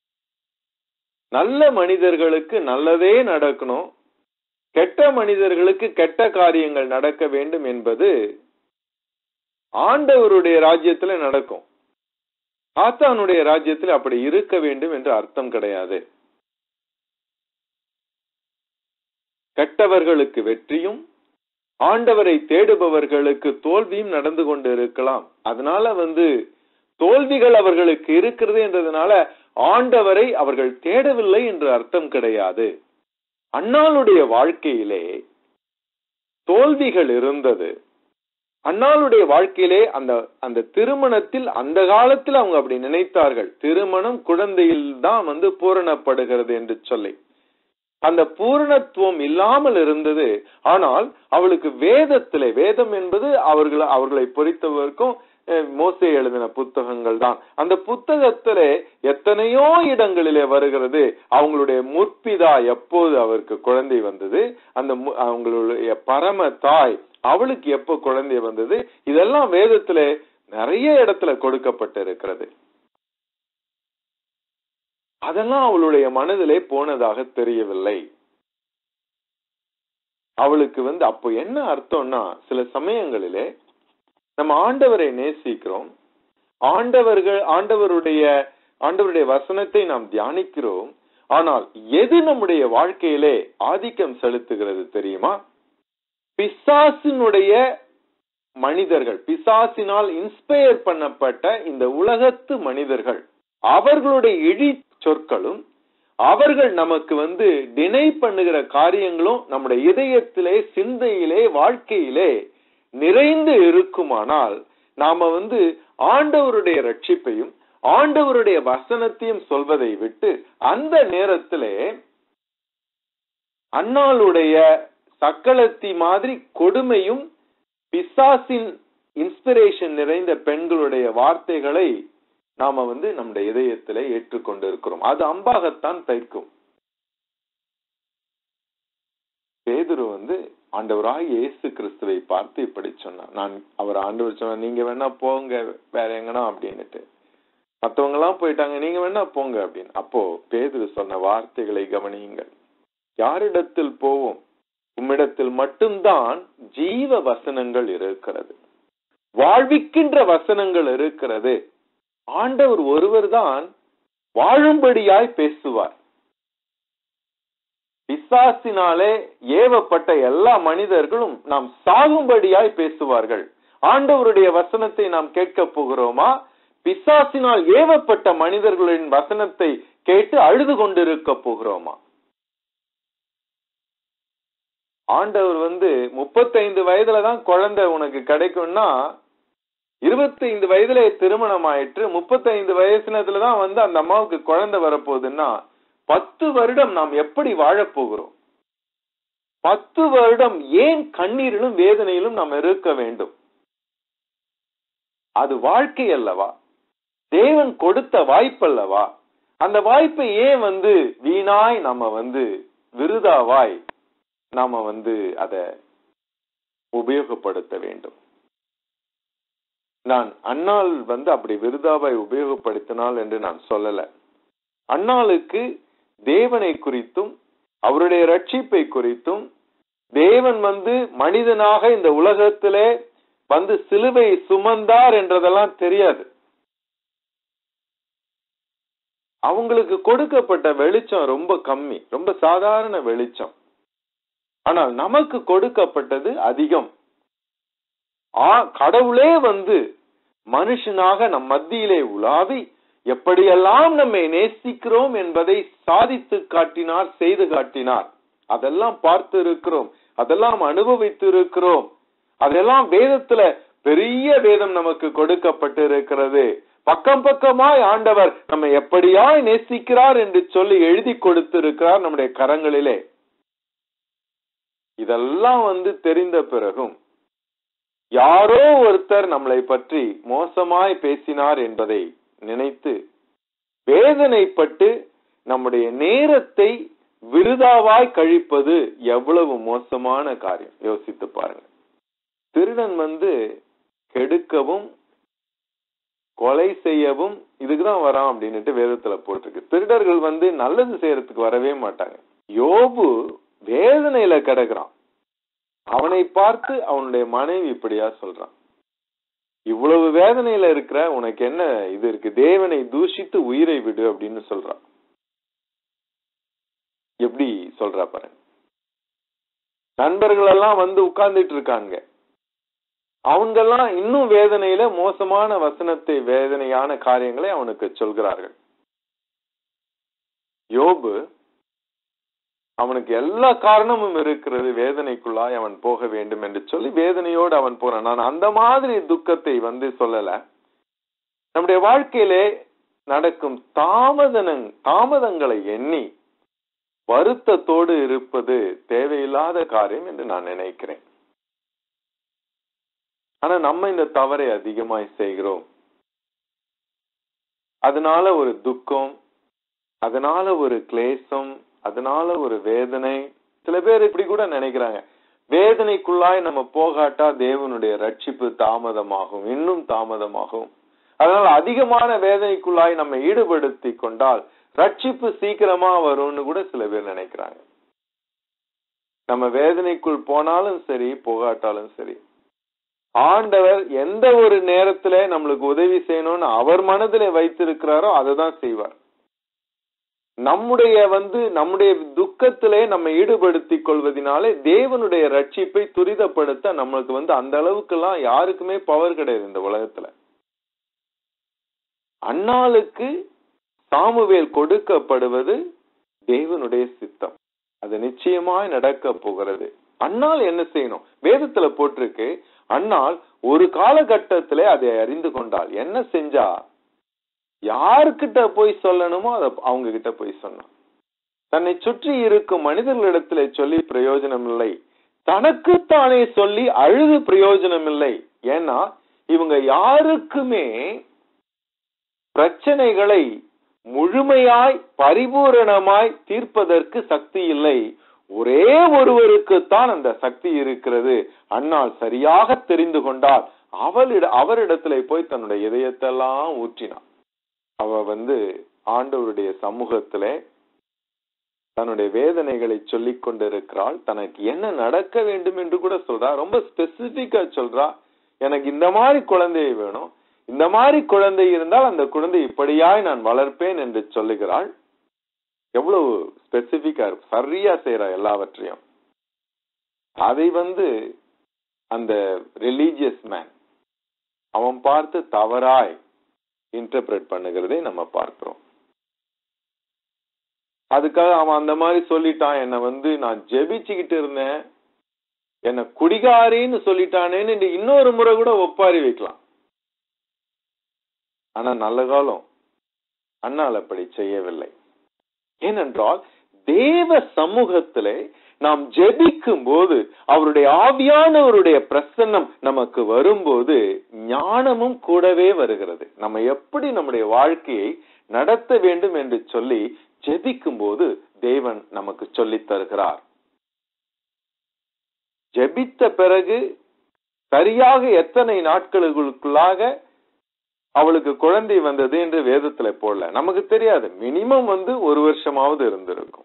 நல்ல மனிதர்களுக்கு நல்லதே நடக்கணும் கெட்ட மனிதர்களுக்கு கெட்ட காரியங்கள் நடக்க வேண்டும் என்பது ஆண்டவருடைய ராஜ்யத்துல நடக்கும் ஆத்தானுடைய ராஜ்யத்தில் அப்படி இருக்க வேண்டும் என்று அர்த்தம் கிடையாது கெட்டவர்களுக்கு வெற்றியும் ஆண்டவரை தேடுபவர்களுக்கு தோல்வியும் நடந்து கொண்டு இருக்கலாம் அதனால வந்து தோல்விகள் அவர்களுக்கு இருக்கிறது என்றதுனால ஆண்டவரை அவர்கள் தேடவில்லை என்று அர்த்தம் கிடையாது அண்ணாளுடைய வாழ்க்கையிலே தோல்விகள் இருந்தது அண்ணாளுடைய வாழ்க்கையிலே அந்த அந்த திருமணத்தில் அந்த காலத்தில் அவங்க அப்படி நினைத்தார்கள் திருமணம் குழந்தையில் தான் வந்து பூரணப்படுகிறது என்று சொல்லி அந்த பூரணத்துவம் இல்லாமல் இருந்தது ஆனால் அவளுக்கு வேதத்திலே வேதம் என்பது அவர்கள் அவர்களை பொறுத்தவரைக்கும் அஹ், மோசே எழுதின புத்தகங்கள் தான் அந்த புத்தகத்திலே எத்தனையோ இடங்களிலே வருகிறது அவங்களுடைய முற்பிதா எப்போது அவருக்கு குழந்தை வந்தது அந்த மு- அவங்களுடைய பரம தாய் அவளுக்கு எப்போ குழந்தை வந்தது இதெல்லாம் வேதத்திலே நிறைய இடத்துல கொடுக்கப்பட்டிருக்கிறது அதெல்லாம் அவளுடைய மனதிலே போனதாக தெரியவில்லை அவளுக்கு வந்து அப்போ என்ன அர்த்தம்னா சில சமயங்களிலே நம்ம ஆண்டவரை நேசிக்கிறோம் ஆண்டவர்கள் ஆண்டவருடைய ஆண்டவருடைய வசனத்தை நாம் தியானிக்கிறோம் ஆனால் எது நம்முடைய வாழ்க்கையிலே ஆதிக்கம் செலுத்துகிறது தெரியுமா பிசாசினுடைய மனிதர்கள் பிசாசினால் இன்ஸ்பயர் பண்ணப்பட்ட இந்த உலகத்து மனிதர்கள் அவர்களுடைய இழி சொற்களும் அவர்கள் நமக்கு வந்து டினை பண்ணுகிற காரியங்களும் நம்முடைய இதயத்திலே சிந்தையிலே வாழ்க்கையிலே நிறைந்து இருக்குமானால் நாம வந்து ஆண்டவருடைய ரட்சிப்பையும் ஆண்டவருடைய வசனத்தையும் சொல்வதை விட்டு அந்த நேரத்திலே அன்னாளுடைய சக்களத்தி மாதிரி கொடுமையும் பிசாசின் இன்ஸ்பிரேஷன் நிறைந்த பெண்களுடைய வார்த்தைகளை நாம வந்து நம்முடைய இதயத்திலே ஏற்றுக்கொண்டு இருக்கிறோம் அது அம்பாகத்தான் தைக்கும் பேதுரு வந்து ஆண்டவராய் இயேசு கிறிஸ்துவை பார்த்து இப்படி சொன்னார் நான் அவர் ஆண்டவர் சொன்னார் நீங்க வேணா போங்க வேற எங்கனா அப்படின்னுட்டு மத்தவங்க எல்லாம் போயிட்டாங்க நீங்க வேணா போங்க அப்படின்னு அப்போ பேதுரு சொன்ன வார்த்தைகளை கவனியுங்கள் யாரிடத்தில் போவோம் உம்மிடத்தில் மட்டும்தான் ஜீவ வசனங்கள் இருக்கிறது வாழ்விக்கின்ற வசனங்கள் இருக்கிறது ஆண்டவர் ஒருவர் தான் வாழும்படியாய் பேசுவார் பிசாசினாலே ஏவப்பட்ட எல்லா மனிதர்களும் நாம் சாகும்படியாய் பேசுவார்கள் ஆண்டவருடைய வசனத்தை நாம் கேட்க போகிறோமா பிசாசினால் ஏவப்பட்ட மனிதர்களின் வசனத்தை கேட்டு அழுது கொண்டிருக்க போகிறோமா ஆண்டவர் வந்து முப்பத்தைந்து வயதுல தான் குழந்தை உனக்கு கிடைக்கும்னா இருபத்தைந்து வயதுல திருமணம் ஆயிற்று முப்பத்தைந்து வயசுனதுல தான் வந்து அந்த அம்மாவுக்கு குழந்தை வரப்போகுதுன்னா பத்து வருடம் நாம் எப்படி வாழப் போகிறோம் பத்து வருடம் ஏன் கண்ணீரிலும் வேதனையிலும் நாம் இருக்க வேண்டும் அது வாழ்க்கை அல்லவா தேவன் கொடுத்த வாய்ப்பல்லவா அந்த வாய்ப்பை ஏன் வந்து வீணாய் நம்ம வந்து விருதாவாய் நாம வந்து அத உபயோகப்படுத்த வேண்டும் நான் அன்னாள் வந்து அப்படி விருதாவாய் உபயோகப்படுத்தினாள் என்று நான் சொல்லல அன்னாளுக்கு தேவனை குறித்தும் அவருடைய ரட்சிப்பை குறித்தும் தேவன் வந்து மனிதனாக இந்த உலகத்திலே வந்து சிலுவை சுமந்தார் என்றதெல்லாம் தெரியாது அவங்களுக்கு கொடுக்கப்பட்ட வெளிச்சம் ரொம்ப கம்மி ரொம்ப சாதாரண வெளிச்சம் ஆனால் நமக்கு கொடுக்கப்பட்டது அதிகம் ஆ கடவுளே வந்து மனுஷனாக நம் மத்தியிலே உலாவி எப்படியெல்லாம் நம்மை நேசிக்கிறோம் என்பதை சாதித்து காட்டினார் செய்து காட்டினார் அதெல்லாம் பார்த்து இருக்கிறோம் அதெல்லாம் அனுபவித்து இருக்கிறோம் அதெல்லாம் வேதத்துல பெரிய வேதம் நமக்கு கொடுக்கப்பட்டு இருக்கிறது பக்கம் பக்கமாய் ஆண்டவர் நம்ம எப்படியாய் நேசிக்கிறார் என்று சொல்லி எழுதி கொடுத்திருக்கிறார் நம்முடைய கரங்களிலே இதெல்லாம் வந்து தெரிந்த பிறகும் யாரோ ஒருத்தர் நம்மளை பற்றி மோசமாய் பேசினார் என்பதை நினைத்து வேதனைப்பட்டு நம்முடைய நேரத்தை விருதாவாய் கழிப்பது எவ்வளவு மோசமான காரியம் யோசித்து பாருங்க திருடன் வந்து கெடுக்கவும் கொலை செய்யவும் இதுக்குதான் வரான் அப்படின்னுட்டு வேதத்துல போட்டிருக்கு திருடர்கள் வந்து நல்லது செய்யறதுக்கு வரவே மாட்டாங்க யோபு வேதனையில கிடக்குறான் அவனை பார்த்து அவனுடைய மனைவி இப்படியா சொல்றான் இவ்வளவு வேதனையில இருக்கிற உனக்கு என்ன இது இருக்கு தேவனை தூஷித்து உயிரை விடு அப்படின்னு சொல்றான் எப்படி சொல்றா பாருங்க நண்பர்கள் எல்லாம் வந்து உட்கார்ந்துட்டு இருக்காங்க அவங்கெல்லாம் இன்னும் வேதனையில மோசமான வசனத்தை வேதனையான காரியங்களை அவனுக்கு சொல்கிறார்கள் யோபு அவனுக்கு எல்லா காரணமும் இருக்கிறது வேதனைக்குள்ளாய் அவன் போக வேண்டும் என்று சொல்லி வேதனையோடு அவன் போறான் நான் அந்த மாதிரி துக்கத்தை வந்து சொல்லல நம்முடைய வாழ்க்கையிலே நடக்கும் தாமதன தாமதங்களை எண்ணி வருத்தத்தோடு இருப்பது தேவையில்லாத காரியம் என்று நான் நினைக்கிறேன் ஆனா நம்ம இந்த தவறை அதிகமாய் செய்கிறோம் அதனால ஒரு துக்கம் அதனால ஒரு கிளேசம் அதனால ஒரு வேதனை சில பேர் இப்படி கூட நினைக்கிறாங்க வேதனைக்குள்ளாய் நம்ம போகாட்டா தேவனுடைய ரட்சிப்பு தாமதமாகும் இன்னும் தாமதமாகும் அதனால அதிகமான வேதனைக்குள்ளாய் நம்ம ஈடுபடுத்தி கொண்டால் ரட்சிப்பு சீக்கிரமா வரும்னு கூட சில பேர் நினைக்கிறாங்க நம்ம வேதனைக்குள் போனாலும் சரி போகாட்டாலும் சரி ஆண்டவர் எந்த ஒரு நேரத்துல நம்மளுக்கு உதவி செய்யணும்னு அவர் மனதிலே வைத்திருக்கிறாரோ அதை தான் செய்வார் நம்முடைய வந்து நம்முடைய துக்கத்திலே நம்ம ஈடுபடுத்திக் கொள்வதனாலே தேவனுடைய ரட்சிப்பை துரிதப்படுத்த நம்மளுக்கு வந்து அந்த அளவுக்கு எல்லாம் யாருக்குமே பவர் கிடையாது இந்த உலகத்துல அன்னாளுக்கு சாமுவேல் கொடுக்கப்படுவது தேவனுடைய சித்தம் அது நிச்சயமாய் நடக்க போகிறது அன்னாள் என்ன செய்யணும் வேதத்துல போட்டிருக்கு அன்னாள் ஒரு காலகட்டத்திலே அதை அறிந்து கொண்டாள் என்ன செஞ்சா யாருக்கிட்ட போய் சொல்லணுமோ அத அவங்க கிட்ட போய் சொன்னான் தன்னை சுற்றி இருக்கும் மனிதர்களிடத்திலே சொல்லி பிரயோஜனம் இல்லை தனக்குத்தானே சொல்லி அழுது பிரயோஜனம் இல்லை ஏன்னா இவங்க யாருக்குமே பிரச்சனைகளை முழுமையாய் பரிபூரணமாய் தீர்ப்பதற்கு சக்தி இல்லை ஒரே ஒருவருக்குத்தான் அந்த சக்தி இருக்கிறது அன்னாள் சரியாக தெரிந்து கொண்டால் அவளிட அவரிடத்துல போய் தன்னுடைய இதயத்தெல்லாம் ஊற்றினான் அவ வந்து ஆண்டவருடைய சமூகத்திலே தன்னுடைய வேதனைகளை சொல்லிக் கொண்டிருக்கிறாள் தனக்கு என்ன நடக்க வேண்டும் என்று கூட சொல்றா ரொம்ப ஸ்பெசிபிக்கா சொல்றா எனக்கு இந்த மாதிரி குழந்தை வேணும் இந்த மாதிரி குழந்தை இருந்தால் அந்த குழந்தை இப்படியாய் நான் வளர்ப்பேன் என்று சொல்லுகிறாள் எவ்வளவு ஸ்பெசிபிக்கா இருக்கு சரியா செய்யறா எல்லாவற்றையும் அதை வந்து அந்த ரிலீஜியஸ் மேன் அவன் பார்த்து தவறாய் இன்டர்பிரட் பண்ணுகிறதை நம்ம பார்க்கிறோம் அதுக்காக அவன் அந்த மாதிரி சொல்லிட்டான் என்ன வந்து நான் ஜெபிச்சுக்கிட்டு இருந்தேன் என்ன குடிகாரின்னு சொல்லிட்டானேன்னு இன்னொரு முறை கூட ஒப்பாரி வைக்கலாம் ஆனா நல்ல காலம் அண்ணால் அப்படி செய்யவில்லை ஏனென்றால் தேவ சமூகத்திலே நாம் ஜெபிக்கும் போது அவருடைய ஆவியானவருடைய பிரசன்னம் நமக்கு வரும்போது ஞானமும் கூடவே வருகிறது நம்ம எப்படி நம்முடைய வாழ்க்கையை நடத்த வேண்டும் என்று சொல்லி ஜெபிக்கும் போது தேவன் நமக்கு சொல்லித் தருகிறார் ஜெபித்த பிறகு சரியாக எத்தனை நாட்களுக்குள்ளாக அவளுக்கு குழந்தை வந்தது என்று வேதத்துல போடல நமக்கு தெரியாது மினிமம் வந்து ஒரு வருஷமாவது இருந்திருக்கும்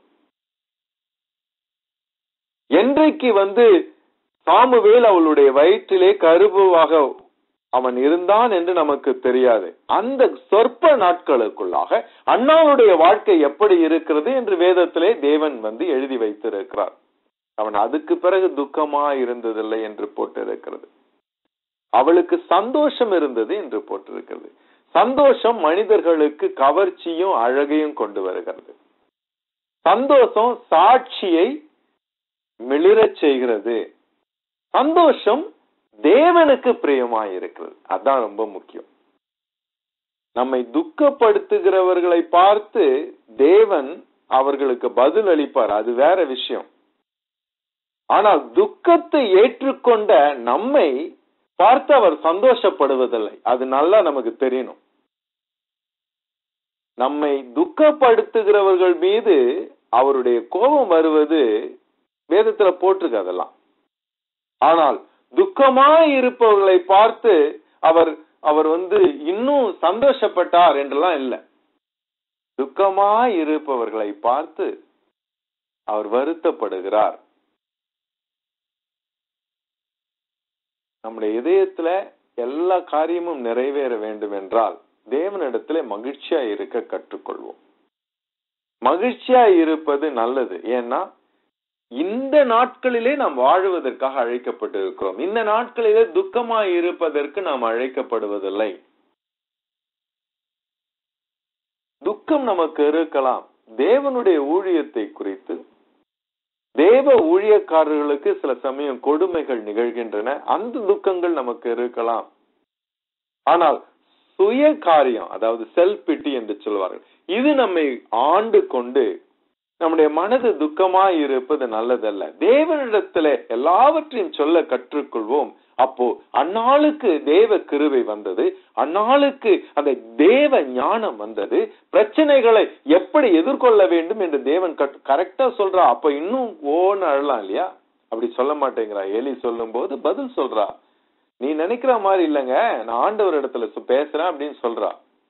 என்றைக்கு வந்து சாமுவேல் அவளுடைய வயிற்றிலே கருவுவாக அவன் இருந்தான் என்று நமக்கு தெரியாது அந்த சொற்ப நாட்களுக்குள்ளாக அண்ணாவுடைய வாழ்க்கை எப்படி இருக்கிறது என்று வேதத்திலே தேவன் வந்து எழுதி வைத்திருக்கிறார் அவன் அதுக்கு பிறகு துக்கமா இருந்ததில்லை என்று போட்டிருக்கிறது அவளுக்கு சந்தோஷம் இருந்தது என்று போட்டிருக்கிறது சந்தோஷம் மனிதர்களுக்கு கவர்ச்சியும் அழகையும் கொண்டு வருகிறது சந்தோஷம் சாட்சியை மிளிரச் செய்கிறது சந்தோஷம் தேவனுக்கு பிரியமாயிருக்கிறது அதான் ரொம்ப முக்கியம் நம்மை துக்கப்படுத்துகிறவர்களை பார்த்து தேவன் அவர்களுக்கு பதில் அளிப்பார் அது வேற விஷயம் ஆனால் துக்கத்தை ஏற்றுக்கொண்ட நம்மை பார்த்து அவர் சந்தோஷப்படுவதில்லை அது நல்லா நமக்கு தெரியணும் நம்மை துக்கப்படுத்துகிறவர்கள் மீது அவருடைய கோபம் வருவது வேதத்துல போட்டிருக்கு அதெல்லாம் ஆனால் துக்கமாய் இருப்பவர்களை பார்த்து அவர் அவர் வந்து இன்னும் சந்தோஷப்பட்டார் என்றெல்லாம் இல்லை துக்கமாய் இருப்பவர்களை பார்த்து அவர் வருத்தப்படுகிறார் நம்முடைய இதயத்துல எல்லா காரியமும் நிறைவேற வேண்டும் என்றால் தேவனிடத்துல மகிழ்ச்சியா இருக்க கற்றுக்கொள்வோம் மகிழ்ச்சியா இருப்பது நல்லது ஏன்னா இந்த நாட்களிலே நாம் வாழுவதற்காக அழைக்கப்பட்டிருக்கிறோம் இந்த நாட்களிலே துக்கமாய் இருப்பதற்கு நாம் அழைக்கப்படுவதில்லை துக்கம் நமக்கு இருக்கலாம் தேவனுடைய ஊழியத்தை குறித்து தேவ ஊழியக்காரர்களுக்கு சில சமயம் கொடுமைகள் நிகழ்கின்றன அந்த துக்கங்கள் நமக்கு இருக்கலாம் ஆனால் சுய காரியம் அதாவது செல்ஃப் பிட்டி என்று சொல்வார்கள் இது நம்மை ஆண்டு கொண்டு நம்முடைய மனது துக்கமாய் இருப்பது நல்லதல்ல தேவனிடத்துல எல்லாவற்றையும் சொல்ல கற்றுக்கொள்வோம் அப்போ அந்நாளுக்கு தேவ கிருவை வந்தது அந்நாளுக்கு அந்த தேவ ஞானம் வந்தது பிரச்சனைகளை எப்படி எதிர்கொள்ள வேண்டும் என்று தேவன் கரெக்டா சொல்றா அப்ப இன்னும் ஓன்னு அழலாம் இல்லையா அப்படி சொல்ல மாட்டேங்கிறா எலி சொல்லும் போது பதில் சொல்றா நீ நினைக்கிற மாதிரி இல்லைங்க நான் ஆண்டவர் இடத்துல பேசுறேன் அப்படின்னு சொல்றா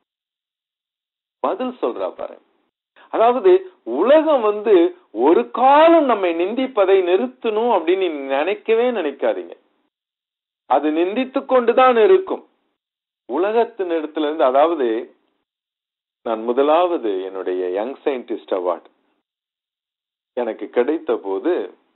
பதில் சொல்றா பாரு அதாவது உலகம் வந்து ஒரு காலம் நம்மை நிந்திப்பதை நிறுத்தணும் அப்படின்னு நினைக்கவே நினைக்காதீங்க அது நிந்தித்து கொண்டுதான் இருக்கும் உலகத்தின் இடத்துல இருந்து அதாவது நான் முதலாவது என்னுடைய யங் சயின்டிஸ்ட் அவார்டு எனக்கு கிடைத்த போது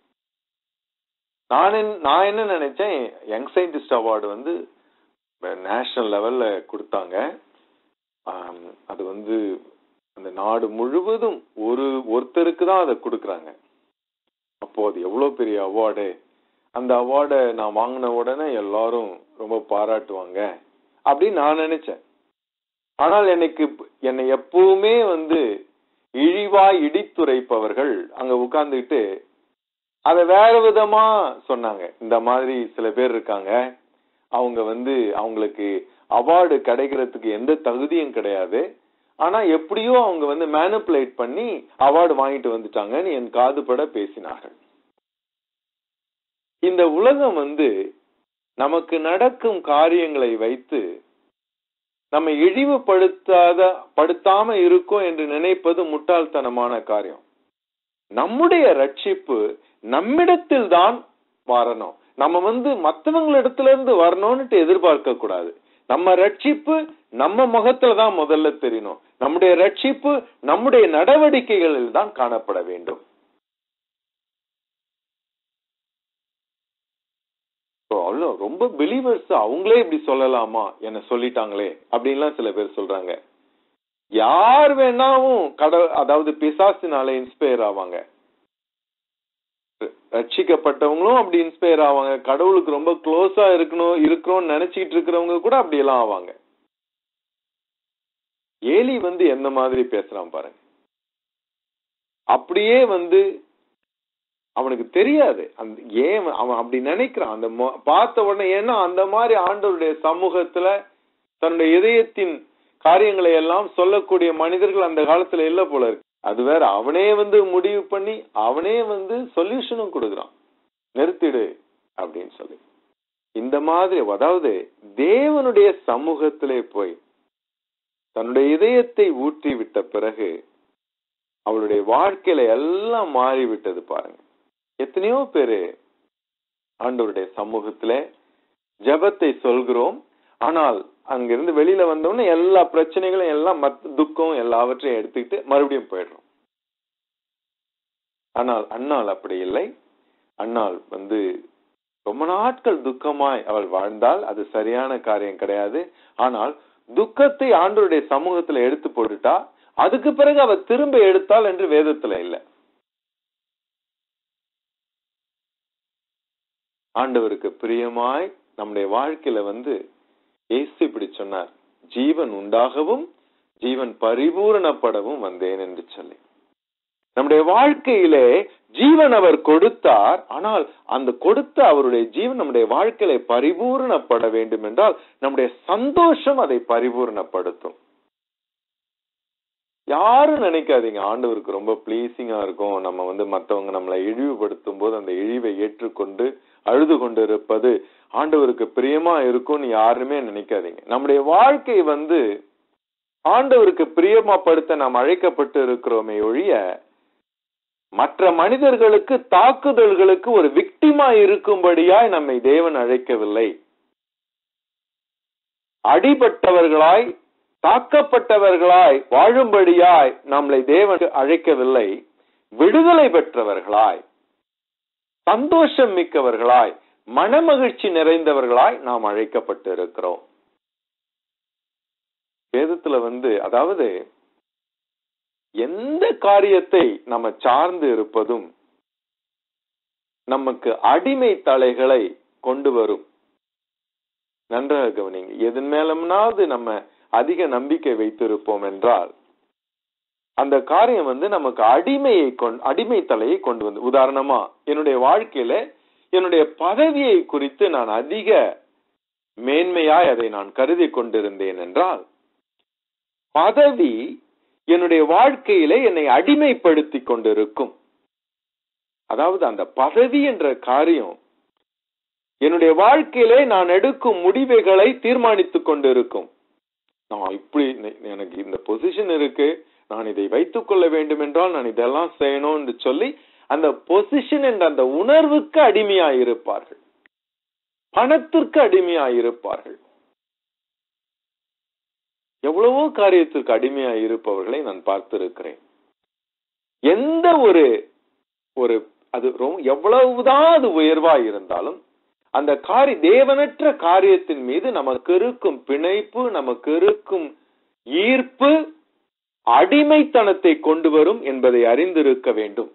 நான் நான் என்ன நினைச்சேன் யங் சயின்டிஸ்ட் அவார்டு வந்து நேஷனல் லெவல்ல கொடுத்தாங்க அது வந்து அந்த நாடு முழுவதும் ஒரு ஒருத்தருக்கு தான் அதை கொடுக்குறாங்க அப்போ அது எவ்வளவு பெரிய அவார்டு அந்த அவார்டை நான் வாங்கின உடனே எல்லாரும் ரொம்ப பாராட்டுவாங்க அப்படின்னு நான் நினைச்சேன் ஆனால் எனக்கு என்னை எப்பவுமே வந்து இழிவாய் இடித்துரைப்பவர்கள் அங்க உட்கார்ந்துக்கிட்டு அத வேற விதமா சொன்னாங்க இந்த மாதிரி சில பேர் இருக்காங்க அவங்க வந்து அவங்களுக்கு அவார்டு கிடைக்கிறதுக்கு எந்த தகுதியும் கிடையாது ஆனா எப்படியோ அவங்க வந்து மேனுப்புலேட் பண்ணி அவார்டு வாங்கிட்டு வந்துட்டாங்கன்னு என் காதுபட பேசினார்கள் இந்த உலகம் வந்து நமக்கு நடக்கும் காரியங்களை வைத்து நம்மை இழிவுபடுத்தாத படுத்தாம இருக்கும் என்று நினைப்பது முட்டாள்தனமான காரியம் நம்முடைய ரட்சிப்பு நம்மிடத்தில் தான் வரணும் நம்ம வந்து மற்றவங்களிடத்துல இருந்து வரணும்னுட்டு எதிர்பார்க்க கூடாது நம்ம ரட்சிப்பு நம்ம முகத்துல தான் முதல்ல தெரியணும் நம்முடைய ரட்சிப்பு நம்முடைய நடவடிக்கைகளில் தான் காணப்பட வேண்டும் அவ்வளோ ரொம்ப பிலீவர்ஸ் அவங்களே இப்படி சொல்லலாமா என்ன சொல்லிட்டாங்களே அப்படின்லாம் சில பேர் சொல்றாங்க யார் வேணாவும் கட அதாவது பிசாசினால இன்ஸ்பயர் ஆவாங்க ரட்சிக்கப்பட்டவங்களும் அப்படி இன்ஸ்பயர் ஆவாங்க கடவுளுக்கு ரொம்ப க்ளோஸா இருக்கணும் இருக்கிறோம்னு நினைச்சிட்டு இருக்கிறவங்க கூட அப்படி எல்லாம் ஆவாங்க ஏலி வந்து எந்த மாதிரி பேசுறான் பாருங்க அப்படியே வந்து அவனுக்கு தெரியாது அந்த ஏன் அவன் அப்படி நினைக்கிறான் அந்த பார்த்த உடனே ஏன்னா அந்த மாதிரி ஆண்டவருடைய சமூகத்துல தன்னுடைய இதயத்தின் காரியங்களை எல்லாம் சொல்லக்கூடிய மனிதர்கள் அந்த காலத்துல இல்ல போல இருக்கு அது வேற அவனே வந்து முடிவு பண்ணி அவனே வந்து சொல்யூஷனும் கொடுக்குறான் நிறுத்திடு அப்படின்னு சொல்லி இந்த மாதிரி அதாவது தேவனுடைய சமூகத்திலே போய் தன்னுடைய இதயத்தை ஊற்றி விட்ட பிறகு அவளுடைய வாழ்க்கையில எல்லாம் மாறிவிட்டது பாருங்க எத்தனையோ பேரு ஆண்டவருடைய சமூகத்துல ஜபத்தை சொல்கிறோம் ஆனால் அங்கிருந்து வெளியில வந்தோடனே எல்லா பிரச்சனைகளும் எல்லாம் மத்த துக்கம் எல்லாவற்றையும் எடுத்துக்கிட்டு மறுபடியும் போயிடுறோம் ஆனால் அண்ணாள் அப்படி இல்லை அண்ணாள் வந்து ரொம்ப நாட்கள் துக்கமாய் அவள் வாழ்ந்தால் அது சரியான காரியம் கிடையாது ஆனால் துக்கத்தை ஆண்டவருடைய சமூகத்துல எடுத்து போட்டுட்டா அதுக்கு பிறகு அவ திரும்ப எடுத்தாள் என்று வேதத்துல இல்லை ஆண்டவருக்கு பிரியமாய் நம்முடைய வாழ்க்கையில வந்து இயேசு இப்படி சொன்னார் ஜீவன் உண்டாகவும் ஜீவன் பரிபூரணப்படவும் வந்தேன் என்று சொல்லி நம்முடைய வாழ்க்கையிலே ஜீவன் அவர் கொடுத்தார் ஆனால் அந்த கொடுத்த அவருடைய ஜீவன் நம்முடைய வாழ்க்கையில பரிபூரணப்பட வேண்டும் என்றால் நம்முடைய சந்தோஷம் அதை பரிபூரணப்படுத்தும் யாரும் நினைக்காதீங்க ஆண்டவருக்கு ரொம்ப ப்ளீசிங்கா இருக்கும் நம்ம வந்து மத்தவங்க நம்மளை இழிவுபடுத்தும் போது அந்த இழிவை ஏற்றுக்கொண்டு அழுது கொண்டு இருப்பது ஆண்டவருக்கு பிரியமா இருக்கும்னு யாருமே நினைக்காதீங்க நம்முடைய வாழ்க்கை வந்து ஆண்டவருக்கு பிரியமாப்படுத்த நாம் அழைக்கப்பட்டு இருக்கிறோமே ஒழிய மற்ற மனிதர்களுக்கு தாக்குதல்களுக்கு ஒரு விக்டிமா இருக்கும்படியாய் நம்மை தேவன் அழைக்கவில்லை அடிபட்டவர்களாய் தாக்கப்பட்டவர்களாய் வாழும்படியாய் நம்மளை தேவன் அழைக்கவில்லை விடுதலை பெற்றவர்களாய் சந்தோஷம் மிக்கவர்களாய் மனமகிழ்ச்சி நிறைந்தவர்களாய் நாம் அழைக்கப்பட்டு இருக்கிறோம் வேதத்துல வந்து அதாவது எந்த காரியத்தை நம்ம சார்ந்து இருப்பதும் நமக்கு அடிமை தலைகளை கொண்டு வரும் நன்றாக கவனிங்க எதன் மேலம்னாவது நம்ம அதிக நம்பிக்கை வைத்திருப்போம் என்றால் அந்த காரியம் வந்து நமக்கு அடிமையை கொண்டு அடிமை தலையை கொண்டு வந்து உதாரணமா என்னுடைய வாழ்க்கையில என்னுடைய பதவியை குறித்து நான் அதிக மேன்மையாய் அதை நான் கருதி கொண்டிருந்தேன் என்றால் பதவி என்னுடைய வாழ்க்கையிலே என்னை அடிமைப்படுத்தி கொண்டிருக்கும் அதாவது அந்த பதவி என்ற காரியம் என்னுடைய வாழ்க்கையிலே நான் எடுக்கும் முடிவுகளை தீர்மானித்துக் கொண்டிருக்கும் நான் இப்படி எனக்கு இந்த பொசிஷன் இருக்கு நான் இதை வைத்துக் கொள்ள வேண்டும் என்றால் நான் இதெல்லாம் செய்யணும் என்று சொல்லி அந்த பொசிஷன் என்ற அந்த உணர்வுக்கு அடிமையாய் இருப்பார்கள் பணத்திற்கு அடிமையாய் இருப்பார்கள் எவ்வளவோ காரியத்திற்கு அடிமையாய் இருப்பவர்களை நான் பார்த்திருக்கிறேன் எந்த ஒரு ஒரு அது ரொம்ப எவ்வளவுதான் அது உயர்வா இருந்தாலும் அந்த காரி தேவனற்ற காரியத்தின் மீது நமக்கு இருக்கும் பிணைப்பு நமக்கு இருக்கும் ஈர்ப்பு அடிமைத்தனத்தை கொண்டு வரும் என்பதை அறிந்திருக்க வேண்டும்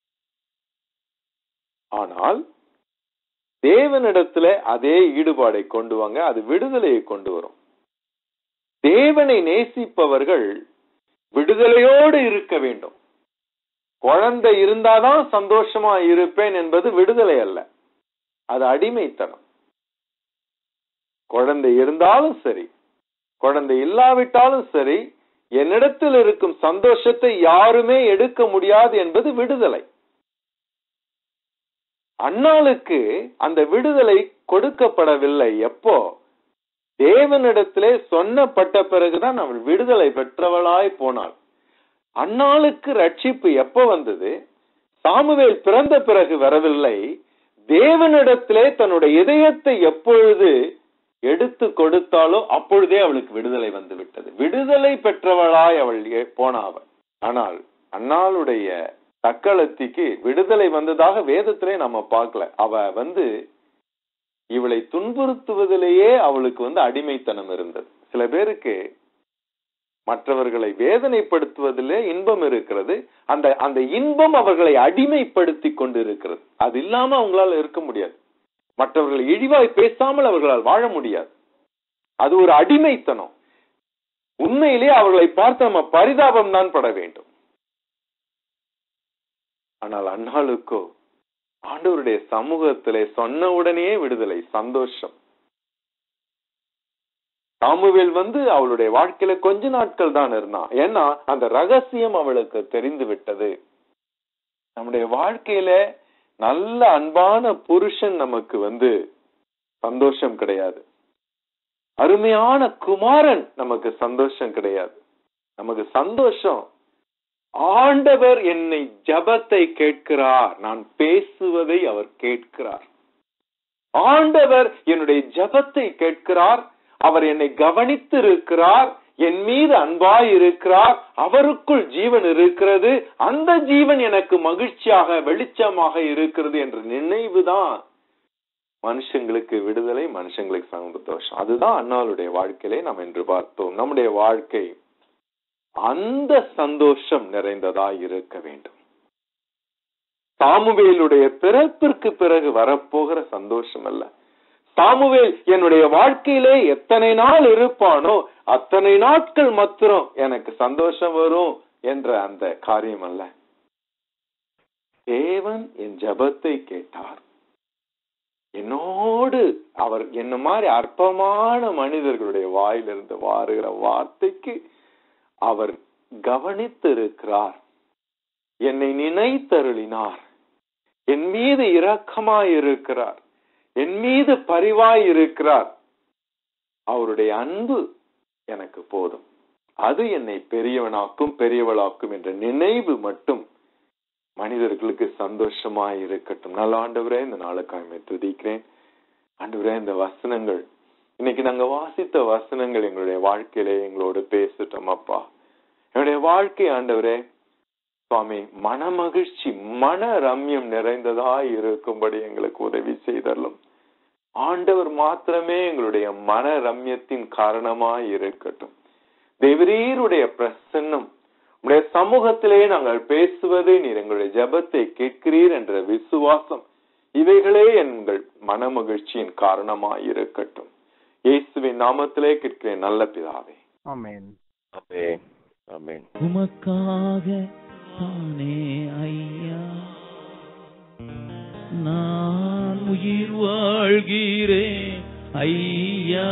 ஆனால் தேவனிடத்துல அதே ஈடுபாடை கொண்டு வாங்க அது விடுதலையை கொண்டு வரும் தேவனை நேசிப்பவர்கள் விடுதலையோடு இருக்க வேண்டும் குழந்தை இருந்தாதான் சந்தோஷமா இருப்பேன் என்பது விடுதலை அல்ல அது அடிமைத்தனம் குழந்தை இருந்தாலும் சரி குழந்தை இல்லாவிட்டாலும் சரி என்னிடத்தில் இருக்கும் சந்தோஷத்தை யாருமே எடுக்க முடியாது என்பது விடுதலை அண்ணாளுக்கு அந்த விடுதலை கொடுக்கப்படவில்லை எப்போ தேவனிடத்திலே சொன்னப்பட்ட பிறகுதான் அவள் விடுதலை பெற்றவளாய் போனாள் அன்னாளுக்கு ரட்சிப்பு எப்ப வந்தது சாமுவேல் பிறந்த பிறகு வரவில்லை தேவனிடத்திலே தன்னுடைய இதயத்தை எப்பொழுது எடுத்து கொடுத்தாலோ அப்பொழுதே அவளுக்கு விடுதலை வந்து விட்டது விடுதலை பெற்றவளாய் அவள் போனாவள் ஆனால் அன்னாளுடைய தக்களத்திக்கு விடுதலை வந்ததாக வேதத்திலே நம்ம பார்க்கல அவ வந்து இவளை துன்புறுத்துவதிலேயே அவளுக்கு வந்து அடிமைத்தனம் இருந்தது சில பேருக்கு மற்றவர்களை வேதனைப்படுத்துவதிலே இன்பம் இருக்கிறது அந்த அந்த இன்பம் அவர்களை அடிமைப்படுத்தி கொண்டு இருக்கிறது அது இல்லாம அவங்களால இருக்க முடியாது மற்றவர்களை இழிவாய் பேசாமல் அவர்களால் வாழ முடியாது அது ஒரு அடிமைத்தனம் உண்மையிலே அவர்களை பார்த்து நம்ம பரிதாபம் தான் பட வேண்டும் ஆனால் அண்ணாளுக்கோ ஆண்டவருடைய சமூகத்திலே சொன்ன உடனே விடுதலை சந்தோஷம் சாமுவேல் வந்து அவளுடைய வாழ்க்கையில கொஞ்ச நாட்கள் தான் இருந்தான் ஏன்னா அந்த ரகசியம் அவளுக்கு தெரிந்து விட்டது நம்முடைய வாழ்க்கையில நல்ல அன்பான புருஷன் நமக்கு வந்து சந்தோஷம் கிடையாது அருமையான குமாரன் நமக்கு சந்தோஷம் கிடையாது நமக்கு சந்தோஷம் ஆண்டவர் என்னை ஜபத்தை கேட்கிறார் நான் பேசுவதை அவர் கேட்கிறார் ஆண்டவர் என்னுடைய ஜபத்தை கேட்கிறார் அவர் என்னை கவனித்து இருக்கிறார் என் மீது அன்பாய் இருக்கிறார் அவருக்குள் ஜீவன் இருக்கிறது அந்த ஜீவன் எனக்கு மகிழ்ச்சியாக வெளிச்சமாக இருக்கிறது என்ற நினைவுதான் மனுஷங்களுக்கு விடுதலை மனுஷங்களுக்கு சந்தோஷம் அதுதான் அண்ணாளுடைய வாழ்க்கையிலே நாம் என்று பார்த்தோம் நம்முடைய வாழ்க்கை அந்த சந்தோஷம் நிறைந்ததா இருக்க வேண்டும் சாமுவேலுடைய பிறப்பிற்கு பிறகு வரப்போகிற சந்தோஷம் அல்ல சாமுவேல் என்னுடைய வாழ்க்கையிலே எத்தனை நாள் இருப்பானோ அத்தனை நாட்கள் மாத்திரம் எனக்கு சந்தோஷம் வரும் என்ற அந்த காரியம் அல்ல தேவன் என் ஜெபத்தை கேட்டார் என்னோடு அவர் என்ன மாதிரி அற்பமான மனிதர்களுடைய வாயிலிருந்து வாருகிற வார்த்தைக்கு அவர் கவனித்து இருக்கிறார் என்னை நினைத்தருளினார் என் மீது இரக்கமாய் இருக்கிறார் என் மீது பரிவாய் இருக்கிறார் அவருடைய அன்பு எனக்கு போதும் அது என்னை பெரியவனாக்கும் பெரியவளாக்கும் என்ற நினைவு மட்டும் மனிதர்களுக்கு சந்தோஷமாய் இருக்கட்டும் நல்ல ஆண்டவரே இந்த நாளுக்காய்மை துதிக்கிறேன் ஆண்டவரே இந்த வசனங்கள் இன்னைக்கு நாங்க வாசித்த வசனங்கள் எங்களுடைய வாழ்க்கையிலே எங்களோடு பேசட்டும் அப்பா என்னுடைய வாழ்க்கை ஆண்டவரே சுவாமி மனமகிழ்ச்சி மன ரம்யம் நிறைந்ததாய் இருக்கும்படி எங்களுக்கு உதவி செய்தரலும் ஆண்டவர் மாத்திரமே எங்களுடைய மன ரம்யத்தின் காரணமாய் இருக்கட்டும் தேவரீருடைய பிரசன்னம் உடைய சமூகத்திலே நாங்கள் பேசுவதை நீர் எங்களுடைய ஜெபத்தை கேட்கிறீர் என்ற விசுவாசம் இவைகளே எங்கள் மனமகிழ்ச்சியின் காரணமாய் இருக்கட்டும் இயேசுவின் நாமத்திலே கேட்கிறேன் நல்ல பிதாவே ஆமென் ஆமென் ஆமென் உமக்காக தானே ஐயா நான் உயிர் வாழ்கிறேன் ஐயா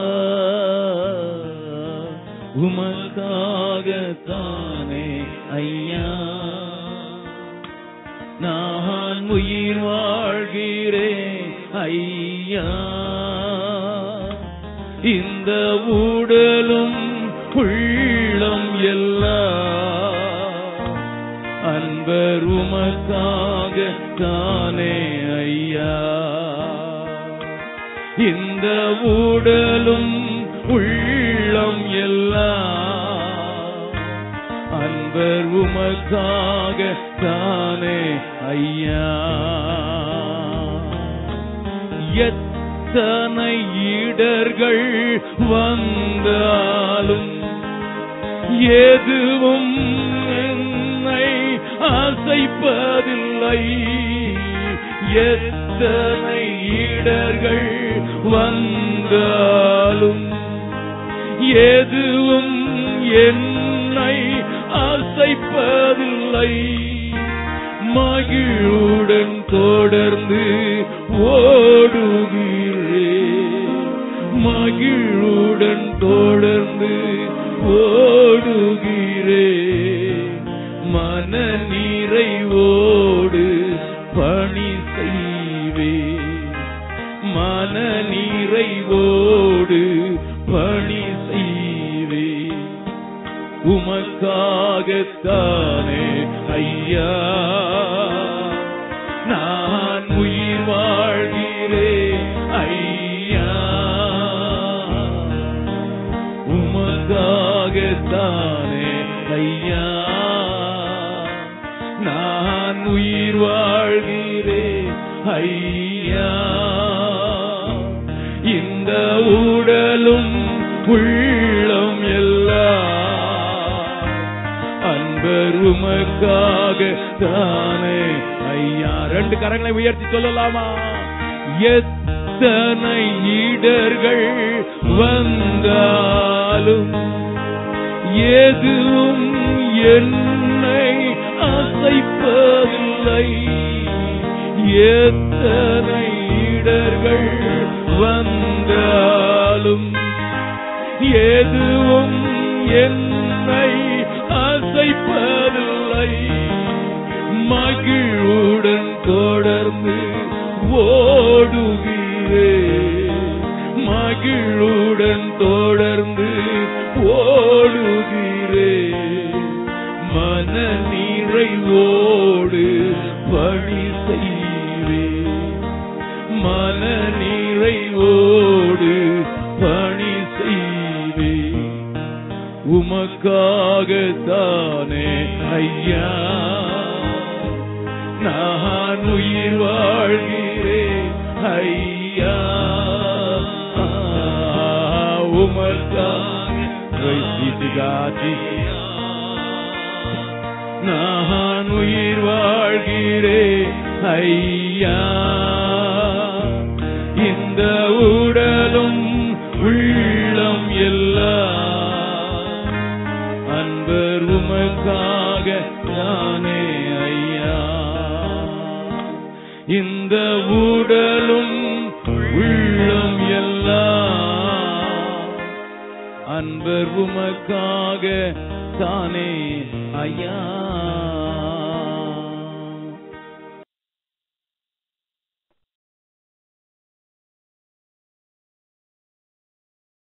உமக்காக தானே ஐயா நான் உயிர் வாழ்கிறேன் ஐயா இந்த உடலும் உள்ளம் எல்லாம் அன்பர் உமக்காக தானே ஐயா இந்த உடலும் உள்ளம் எல்லாம் அன்பர் உமக்காக தானே ஐயா எத்தனை இடர்கள் வந்தாலும் எதுவும் என்னை அசைப்பதில்லை எத்தனை இடர்கள் வந்தாலும் எதுவும் என்னை அசைப்பதில்லை மகிழுடன் தொடர்ந்து ஓடுகிறேன் மகிழுடன் தொடர்ந்து ஓடுகிறேன் மன நிறைவோடு பணி செய்வேன் மன நிறைவோடு பணி செய்வேன் உமக்காகத்தானே ஐயா நான் உயிர் வாழ்கிறேன் ஐயா உமக்காகத்தானே ஐயா நான் உயிர் வாழ்கிறேன் ஐயா இந்த உடலும் உள்ளம் எல்லாம் அன்பர் உமக்காக தானே ஐயா ரெண்டு கரங்களை உயர்த்தி சொல்லலாமா எத்தனை இடர்கள் வந்தாலும் எதுவும் என்னை அசைப்பதில்லை எத்தனை இடர்கள் வந்தாலும் எதுவும் என்னை அசைப்பதில்லை மகிழுடன் தொடர்ந்து ஓடுகிறேன் மகிழுடன் தொடர்ந்து ஓடுகிறேன் மன நிறைவோடு பணி செய்வேன் மன நிறைவோடு பணி செய்வேன் உமக்காகத்தானே ஐயா நான் உயிர் வாழ்கிறேன் ஐயா உமக்காக Praise be to God, Jesus. நான் உயிர் வாழ்கிறேன் ஐயா இந்த உடலும் உள்ளம் எல்லாம் அன்பர் உமக்காக தானே ஐயா இந்த உடலும் உள்ளம் எல்லாம் அன்பர் உமக்காக தானே ஐயா